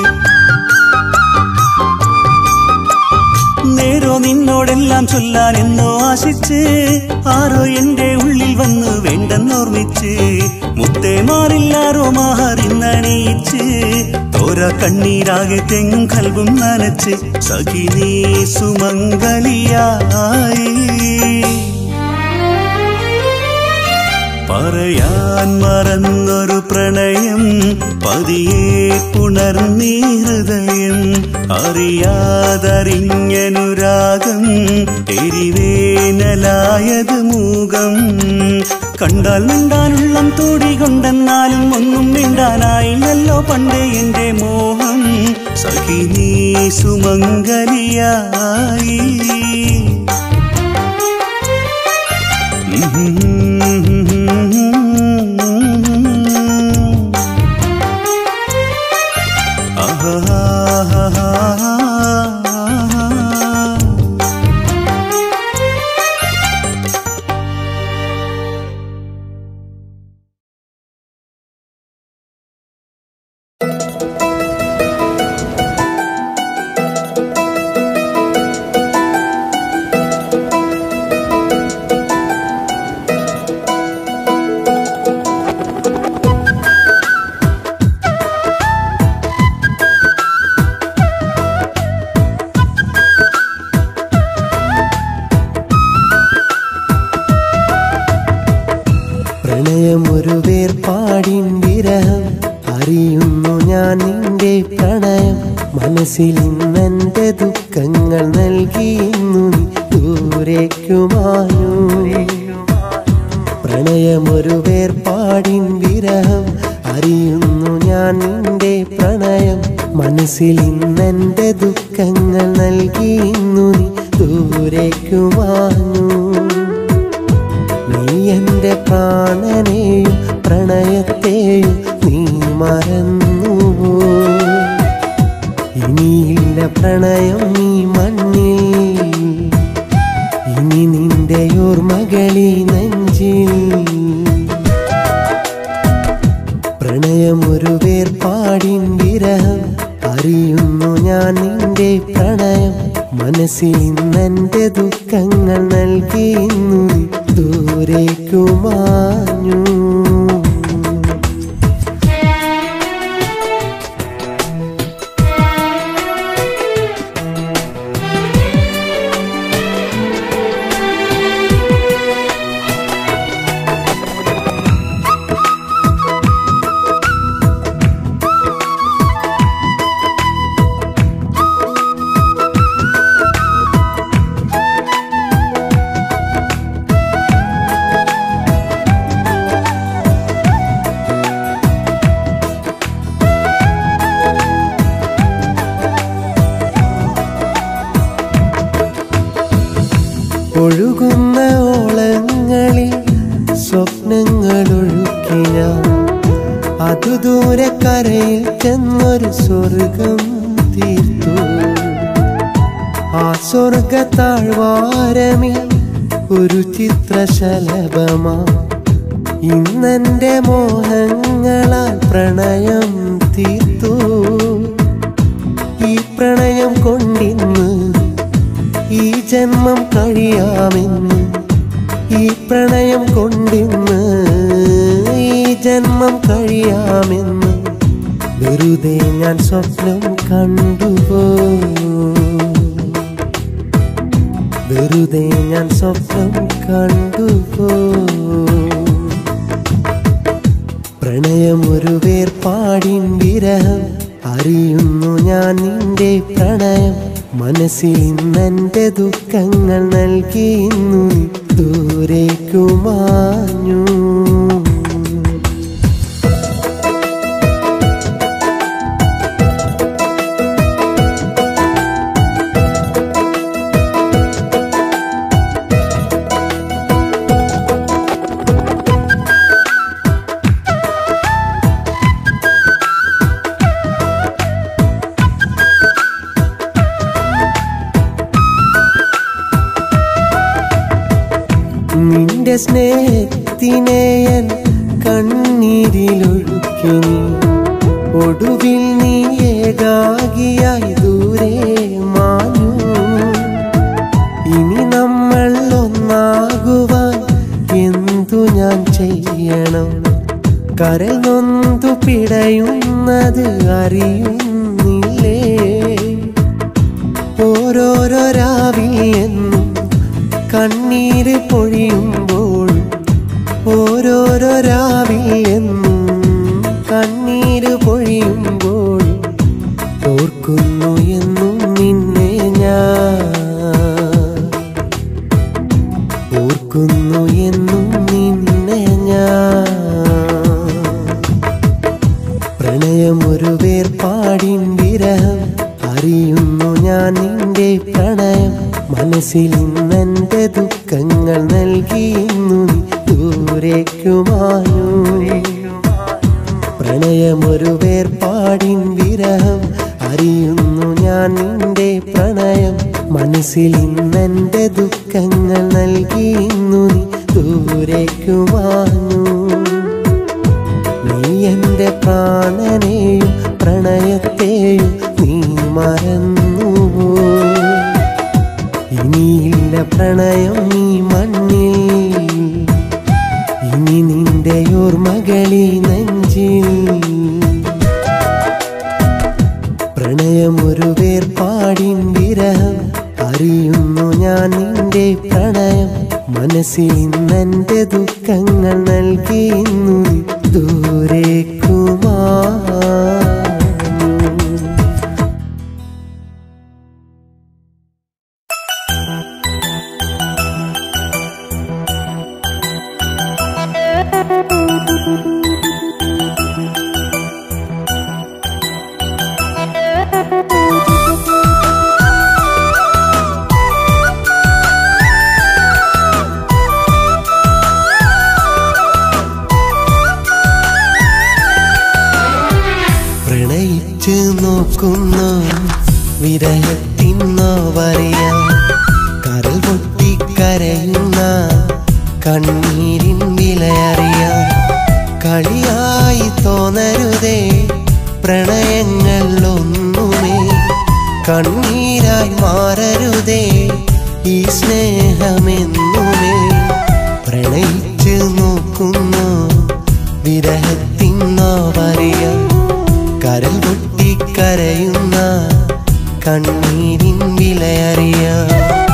നേരോ നിന്നോടെല്ലാം ചൊല്ലാൻ എന്നോ ആശിച്ച് ആരോ എന്റെ ഉള്ളിൽ വന്ന് വേണ്ടെന്നോർമ്മിച്ച് മുത്തേ മാറില്ലാരോ മാറിന്നണിയിച്ച് തോര കണ്ണീരാകെ തെങ്ങും കൽവും നനച്ച് സഖിനീ സുമംഗലിയായി പറയാൻ മറന്നൊരു പ്രണയം പതിയെ പുണർന്നീ ഹൃദയം അറിയാതറിഞ്ഞനുരാഗം എരിവേനലായത് മൂകം കണ്ടാൽ മിണ്ടാനുള്ളം തോടികൊണ്ടെന്നാലും ഒന്നും മിണ്ടാനായില്ലല്ലോ പണ്ടേ എന്റെ മോഹം സഖിനീ സുമംഗലിയായി പ്രണയമൊരു വേർപാടിൻ വിരഹം അറിയുന്നു ഞാൻ നിന്റെ പ്രണയം മനസ്സിൽ ഇന്നെന്റെ ദുഃഖങ്ങൾ നൽകിയിരുന്നു നീ ദൂരേക്കുമാനു പ്രണയമൊരു വേർപാടിൻ വിരഹം അറിയുന്നു ഞാൻ നിന്റെ പ്രണയം മനസ്സിൽ ഇന്നെന്റെ ദുഃഖങ്ങൾ നൽകിയിരുന്നു നീ ദൂരേക്കുമാനു നീ എന്റെ പ്രാണനെയും പ്രണയത്തെയും നീ മറന്നുവോ ഇനിയില്ല പ്രണയം നീ മണ്ണിൽ ഇനി നിന്റെ ഓർമ്മകളി നെഞ്ചിൽ പ്രണയമൊരു വേർപാടിൻ വിരഹം അറിയുന്നു ഞാൻ നിന്റെ പ്രണയം മനസ്സിൽ ഇന്നെന്റെ ദുഃഖങ്ങൾ നൽകിയിരുന്നു നീ ദൂരേക്കുമാഞ്ഞു ഒഴുകുന്ന ഓളങ്ങളിൽ സ്വപ്നങ്ങൾ ഒഴുക്കി ഞാൻ അതു ദൂരെ കരയിൽ ചെന്നൊരു സ്വർഗം തീർത്തു ആ സ്വർഗ താഴ്വാരമിൽ ഒരു ചിത്രശലഭമാ ഇന്നെന്റെ മോഹങ്ങളാൽ പ്രണയം തീർത്തു ഈ പ്രണയം കൊണ്ടിന്ന് ഈ ജന്മം കഴിയാമെന്ന് ഈ പ്രണയം കൊണ്ടിന്ന് ഈ ജന്മം കഴിയാമെന്ന് വെറുതെ ഞാൻ സ്വപ്നം കണ്ടുപോ വെറുതെ ഞാൻ സ്വപ്നം കണ്ടുപോ പ്രണയമൊരു വേർപാടിൻ വിരഹം അറിയുന്നു ഞാൻ നിന്റെ പ്രണയം മനസ്സിൽ ഇന്നെന്റെ ദുഃഖങ്ങൾ നൽകിയിരുന്നു നീ ദൂരേക്കുമാഞ്ഞു നിന്റെ സ്നേഹത്തിൻ മുത്തിനെയൻ കണ്ണീരിലൊഴുക്കി നീ ഒടുവിൽ നീ ഏകാകിയായി ദൂരെ മാഞ്ഞു ഇനി നമ്മൾ ഒന്നാകുവാൻ എന്തു ഞാൻ ചെയ്യണം കരൽ നൊന്തു പിടയുന്നത് അറിയുന്നില്ലേ ഓരോരോ രാവിൽ എന്നും കണ്ണീര് പൊഴിയുമ്പോൾ ഓരോരോ രാവിൽ എന്നും കണ്ണീര് പൊഴിയുമ്പോൾ ഓർക്കുന്നു എന്നും നിന്നെ ഞാൻ ഓർക്കുന്നു എന്നും നിന്നെ ഞാൻ പ്രണയമൊരു വേർപാടിൻ വിരഹം അറിയുന്നു ഞാൻ നിന്റെ പ്രണയം മനസ്സിൽ ഇന്നെന്റെ ദുഃഖങ്ങൾ നൽകിയുന്നു നീ ദൂരേക്കുമാനു പ്രണയമൊരു വേർപാടിൻ വിരഹം അറിയുന്നു ഞാൻ നിന്റെ പ്രണയം മനസ്സിൽ ഇന്നെന്റെ ദുഃഖങ്ങൾ നൽകിയുന്നു നീ ദൂരേക്കുമാനു നീ എന്റെ പ്രാണനെയും പ്രണയത്തെയും നീ മറന്നു ഇനിയില്ല പ്രണയം നീ മണ്ണിൽ ഇനി നിന്റെ ഓർമ്മകളി നെഞ്ചിൽ പ്രണയമൊരു വേർപാടിൻ വിരഹം അറിയുന്നു ഞാൻ നിന്റെ പ്രണയം മനസ്സിൽ ഇന്നെന്റെ ദുഃഖങ്ങൾ നൽകിയുന്നു നീ ദൂരേക്കുമാ പ്രണയിച്ച് നോക്കുന്നു വിരഹത്തിന്നോ വറിയാം കരൽ പൊട്ടിക്കരയുന്ന കണ്ണീരിൻ വിലയറിയാം കളിയായി തോന്നരുതേ പ്രണയങ്ങൾ ഒന്നുമേ കണ്ണീരായി മാറരുതേ ഈ സ്നേഹമെന്നുമേ പ്രണയിച്ച് നോക്കുന്നു വിരഹത്തിന്നോ വറിയാം കരൽ പൊട്ടിക്കരയുന്ന കണ്ണീരിൻ വിലയറിയാം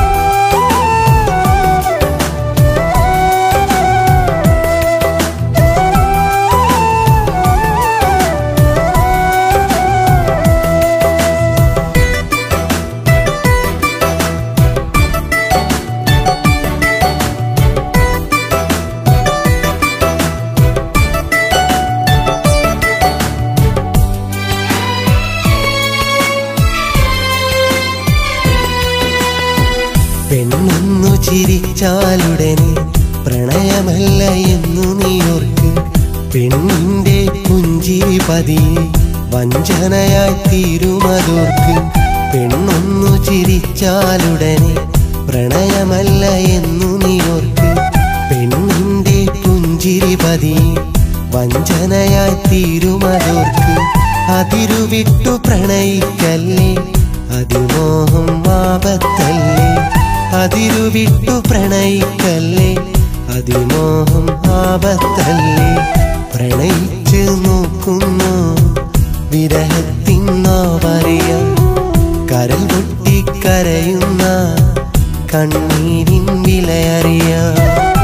പെണ്ണൊന്നു ചിരിച്ചാലുടനെ പ്രണയമല്ല എന്നു നീ ഓർക്ക് പെണ്ണിന്റെ പുഞ്ചിരി പതിയെ വഞ്ചനയായി തീരുമതോർക്ക് പെണ്ണൊന്നു ചിരിച്ചാലുടനെ പ്രണയമല്ല എന്നു നീ ഓർക്ക് പെണ്ണിന്റെ പുഞ്ചിരി പതിയെ വഞ്ചനയായി തീരുമതോർക്ക് അതിരുവിട്ടു പ്രണയിക്കല്ലേ അതിമോഹം ആപത്തല്ലേ അതിരുവിട്ടു പ്രണയിക്കല്ലേ അതിമോഹം ആപത്തല്ലേ പ്രണയിച്ച് നോക്കുന്നു വിരഹത്തിന്നോ പറയാം കരൽ പൊട്ടിക്കരയുന്ന കണ്ണീരിൻ വിലയറിയാം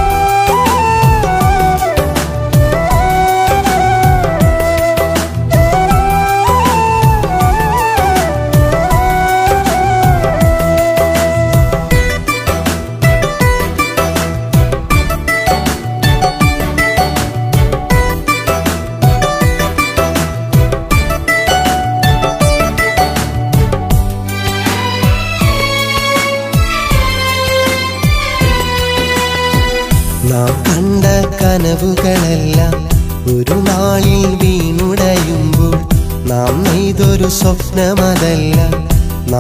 നാം കണ്ട കനവുകളെല്ലാം ഒരു നാളിൽ വീണുടയുമ്പോൾ നാം നെയ്തൊരു സ്വപ്നമതല്ല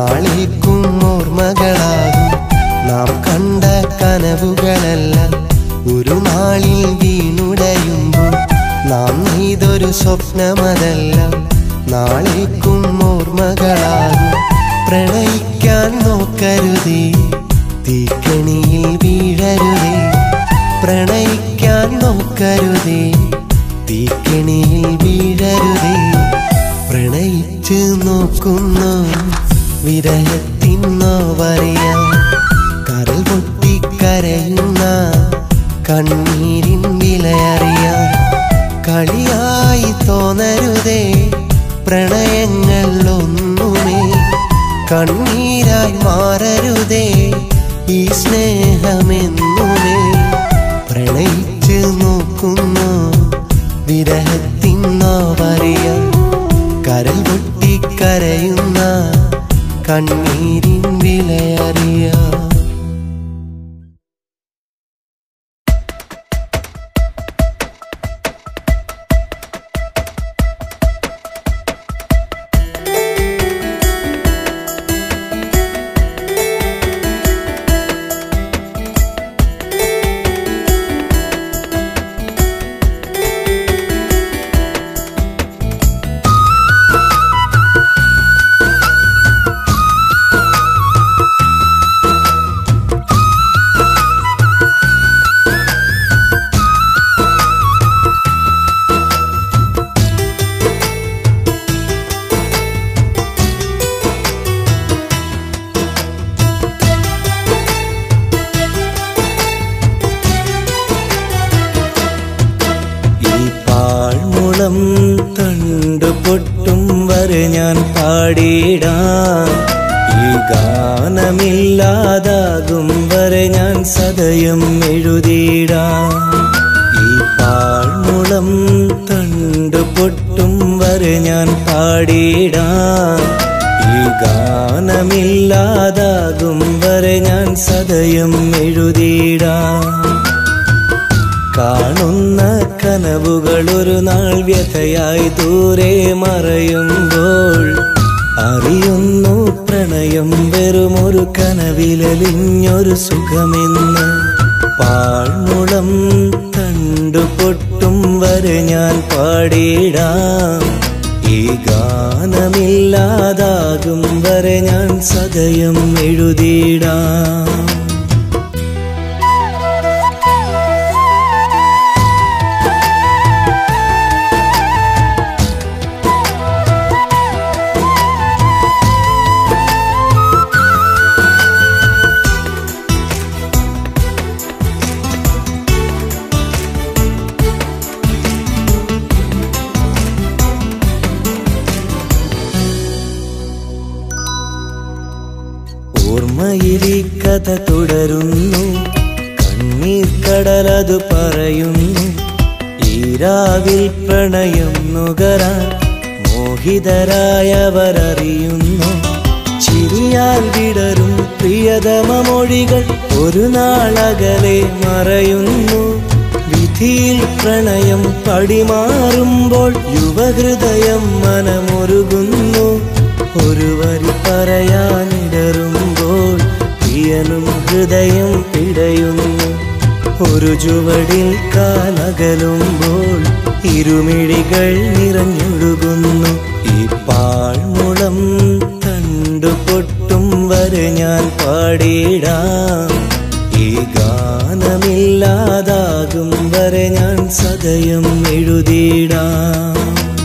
നാളേക്കും ഓർമ്മകളാകും നാം കണ്ട കനവുകളെല്ലാം ഒരു നാളിൽ വീണുടയുമ്പോൾ നാം നെയ്തൊരു സ്വപ്നമതല്ല നാളേക്കും ഓർമ്മകളാകും പ്രണയിക്കാൻ നോക്കരുതേ തീക്കണിയിൽ വീഴരുതേ പ്രണയിക്കാൻ നോക്കരുതേ തീക്കണിയിൽ വീഴരുതേ പ്രണയിച്ച് നോക്കുന്നു വിരഹത്തിന്നോ വരയാം കരൽ പൊട്ടിക്കരയുന്ന കണ്ണീരിൻ വിലയറിയാൻ കളിയായി തോന്നരുതേ പ്രണയങ്ങൾ ഒന്നുമേ കണ്ണീരായി മാറരുതേ ഈ സ്നേഹമെന്നുമേ പ്രണയിച്ച് നോക്കുന്നു വിരഹത്തിന്നോ പറയാം കരൽ പൊട്ടിക്കരയുന്ന കണ്ണീരിൻ വിലയറിയാം ഈ പാഴ്മുളം തണ്ടു പൊട്ടും വരെ ഞാൻ പാടിയിടാം ഈ ഗാനമില്ലാതാകും വരെ ഞാൻ സദയം എഴുതിയിടാം ഈ പാഴ്മുളം തണ്ടു പൊട്ടും വരെ ഞാൻ പാടിയിടാം ഈ ഗാനമില്ലാതാകും വരെ ഞാൻ സദയം എഴുതിയിടാം കാണുന്ന കനവുകൾ ഒരു നാൾ വ്യഥയായി ദൂരെ മറയുമ്പോൾ അറിയുന്നു പ്രണയം വെറുമൊരു കനവിലലിഞ്ഞൊരു സുഖമെന്ന് പാഴ്മുളം തണ്ടു പൊട്ടും വരെ ഞാൻ പാടിയിടാം ഈ ഗാനമില്ലാതാകും വരെ ഞാൻ സദയം എഴുതിയിടാം ഓർമ്മയിൽ ഈ കഥ തുടരുന്നു കണ്ണീർ കടലതു പറയുന്നു ഈ രാവിൽ പ്രണയം നുകരാൻ മോഹിതരായവരറിയുന്നു ചിരിയാൽ വിടരും പ്രിയതമ മൊഴികൾ ഒരു നാളകലെ മറയുന്നു വിധിയിൽ പ്രണയം പടിമാറുമ്പോൾ യുവഹൃദയം മനമൊരുകുന്നു ഒരു വരി പറയാനിടറുമ്പോൾ പ്രിയനും ഹൃദയം പിടയുന്നു ഒരു ചുവടിൽ കാലകലുമ്പോൾ ഇരുമിഴികൾ നിറഞ്ഞൊഴുകുന്നു ഈ പാഴ്മുളം തണ്ടു പൊട്ടും വരെ ഞാൻ പാടിയിടാം ഈ ഗാനമില്ലാതാകും വരെ ഞാൻ സദയം എഴുതിയിടാം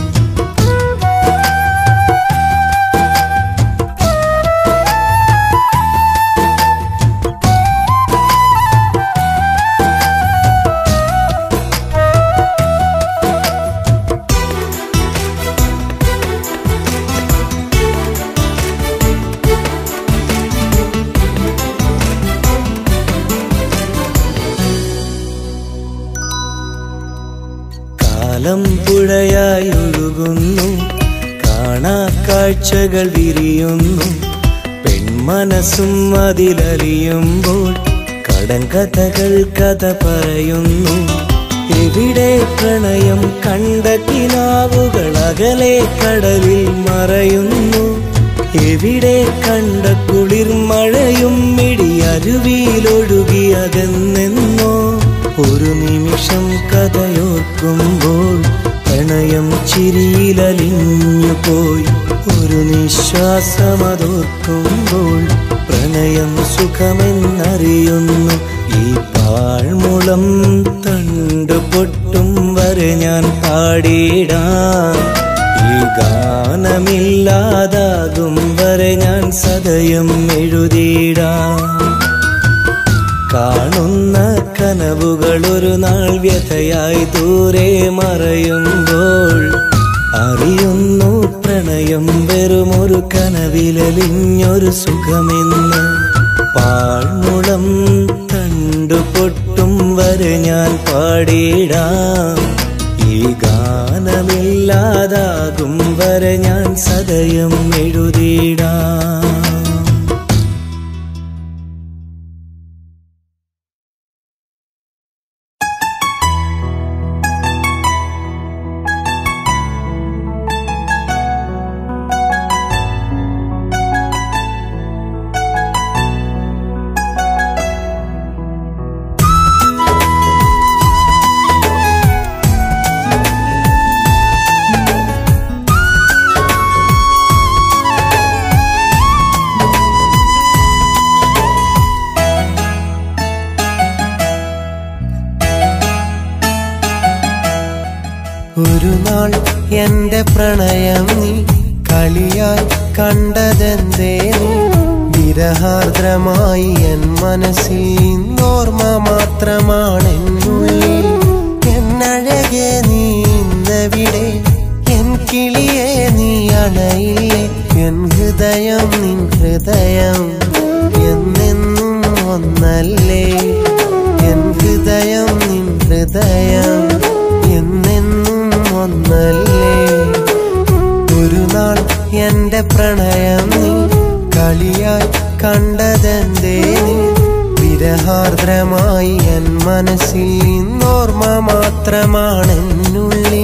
കാലം പുഴയായി ഒഴുകുന്നു കാണാ കാഴ്ചകൾ വിരിയുന്നു പെൺമനസ്സും അതിലറിയുമ്പോൾ കടങ്കഥകൾ കഥ പറയുന്നു എവിടെ പ്രണയം കണ്ട കിനാവുകൾ അകലെ കടലിൽ മറയുന്നു എവിടെ കണ്ട കുളിർ മഴയും മിടിയരുവിയിലൊഴുകിയതെന്നെന്നോ ഒരു നിമിഷം കഥയോർക്കുമ്പോൾ പ്രണയം ചിരിയിലലിഞ്ഞു പോയി ഒരു നിശ്വാസമതോർക്കുമ്പോൾ പ്രണയം സുഖമെന്നറിയുന്നു ഈ പാഴ്മുളം തണ്ടു പൊട്ടും വരെ ഞാൻ പാടിയിടാം ഈ ഗാനമില്ലാതാകും വരെ ഞാൻ സദയം എഴുതിയിടാം കാണുന്ന കനവുകൾ ഒരു നാൾ വ്യഥയായി ദൂരെ മറയുമ്പോൾ അറിയുന്നു പ്രണയം വെറുമൊരു കനവിലലിഞ്ഞൊരു സുഖമെന്ന് പാഴ്മുളം തണ്ടു പൊട്ടും വരെ ഞാൻ പാടിയിടാം ഈ ഗാനമില്ലാതാകും വരെ ഞാൻ സദയം എഴുതിയിടാം ഒരു നാൾ എന്റെ പ്രണയം നീ കളിയായി കണ്ടതെന്തേ നീ വിരഹാർദ്രമായി എൻ മനസ്സിൽ ഓർമ്മ മാത്രമാണെന്നുള്ളിൽ എന്നഴകെ നീ ഇന്നവിടെ എൻ കിളിയെ നീ അണയില്ലേ എൻ ഹൃദയം നിൻ ഹൃദയം എന്നെന്നും ഒന്നല്ലേ എൻ ഹൃദയം നിൻ ഹൃദയം എന്നെന്നും ഒന്നല്ലേ ഒരു നാൾ എന്റെ പ്രണയം നീ കളിയായി കണ്ടതെന്തേ നീ വിരഹാർദ്രമായി എൻ മനസ്സിൽ ഇന്നോർമ്മ മാത്രമാണെന്നുള്ളിൽ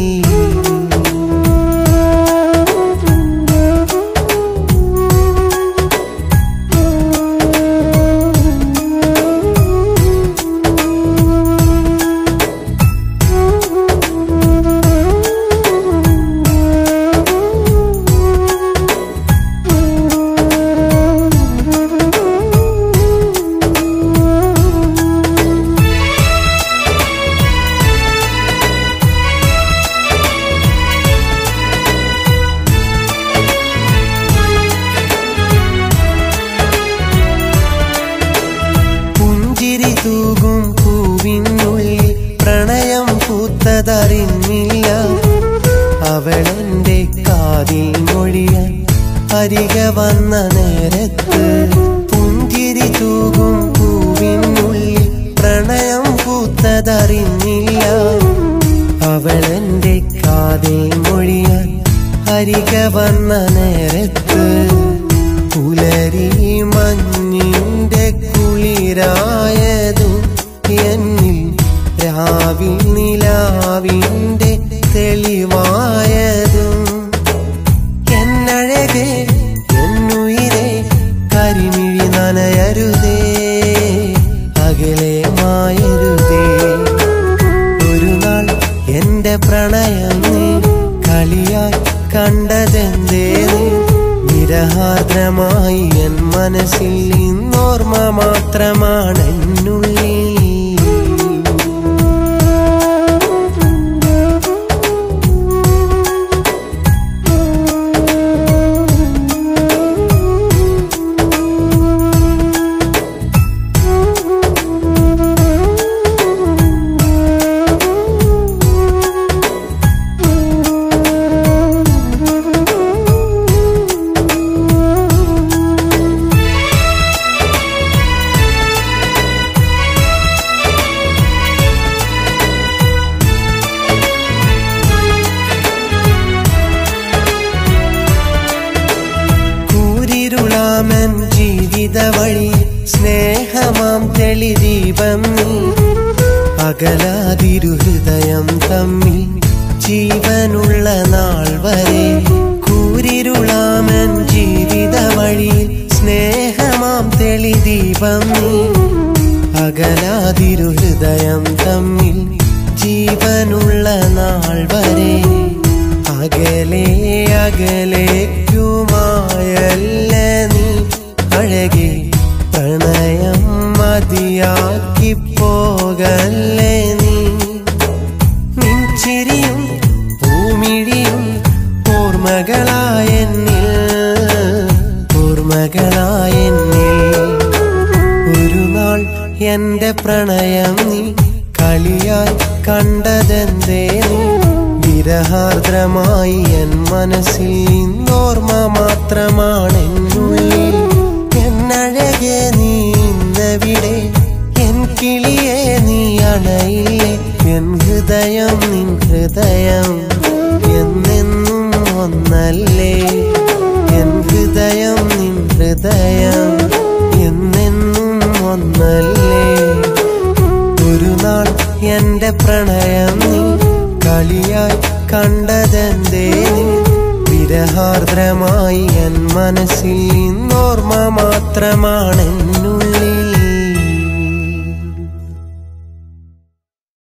പുഞ്ചിരി തൂകും പൂവിനുള്ളിൽ പ്രണയം പൂത്തതറിഞ്ഞില്ല അവളെന്റെ കാതിൽ മൊഴിയാൻ അരിക വന്ന നേരത്ത് പുഞ്ചിരി തൂകും പൂവിനുള്ളിൽ പ്രണയം പൂത്തതറിഞ്ഞില്ല അവളെന്റെ കാതിൽ മൊഴിയാൻ അരിക വന്ന നേരത്ത് പുലരി മഞ്ഞിന്റെ കുളിരായതു എന്നിൽ രാവിൽ നിലാവിന്റെ തെളിവായതും എന്നഴകെ എന്നുയിരെ കരിമിഴി നനയരുതേ അകലെ മായരുതേ ഒരു നാൾ എന്റെ പ്രണയം നീ കളിയായി കണ്ടതെന്തേ നീ നിരഹാദ്രമായി എൻ മനസ്സിൽ ഇന്നോർമ്മ മാത്രമാണെന്നുള്ളിൽ കൂരിരുളാമൻ ജീവിത വഴി സ്നേഹമാം തെളിദീപം നീ അകലാതിരു ഹൃദയം തമ്മിൽ ജീവനുള്ള നാൾ വരെ കൂരിരുളാമൻ ജീവിത വഴി സ്നേഹമാം തെളിദീപം നീ അകലാതിരുഹൃദയം തമ്മിൽ ജീവനുള്ള നാൾ വരെ അകലെ അകലേക്കുമായല്ല നീ അഴകെ പ്രണയം മതിയാക്കി പോകല്ലേ നീ നിൻചിരിയും പൂമിഴിയും ഓർമ്മകളായെന്നിൽ ഓർമ്മകളായെന്നിൽ ഒരു നാൾ എന്റെ പ്രണയം നീ കളിയായി കണ്ടതെന്തേ നീ വിരഹാർദ്രമായി എൻ മനസ്സിൽ ഇന്നോർമ്മ മാത്രമാണെന്നുള്ളിൽ എന്നഴകെ നീ ഇന്നവിടെ എൻ കിളിയെ നീ അണയില്ലേ എൻ ഹൃദയം നിൻ ഹൃദയം എന്നെന്നും ഒന്നല്ലേ എൻ ഹൃദയം നിൻ ഹൃദയം എന്നെന്നും ഒന്നല്ലേ ഒരു നാൾ എന്റെ പ്രണയം നീ കളിയായി കണ്ടതെന്തേ നീ വിരഹാർദ്രമായി എൻ മനസ്സിൽ ഇന്നോർമ്മ മാത്രമാണെന്നുള്ളിൽ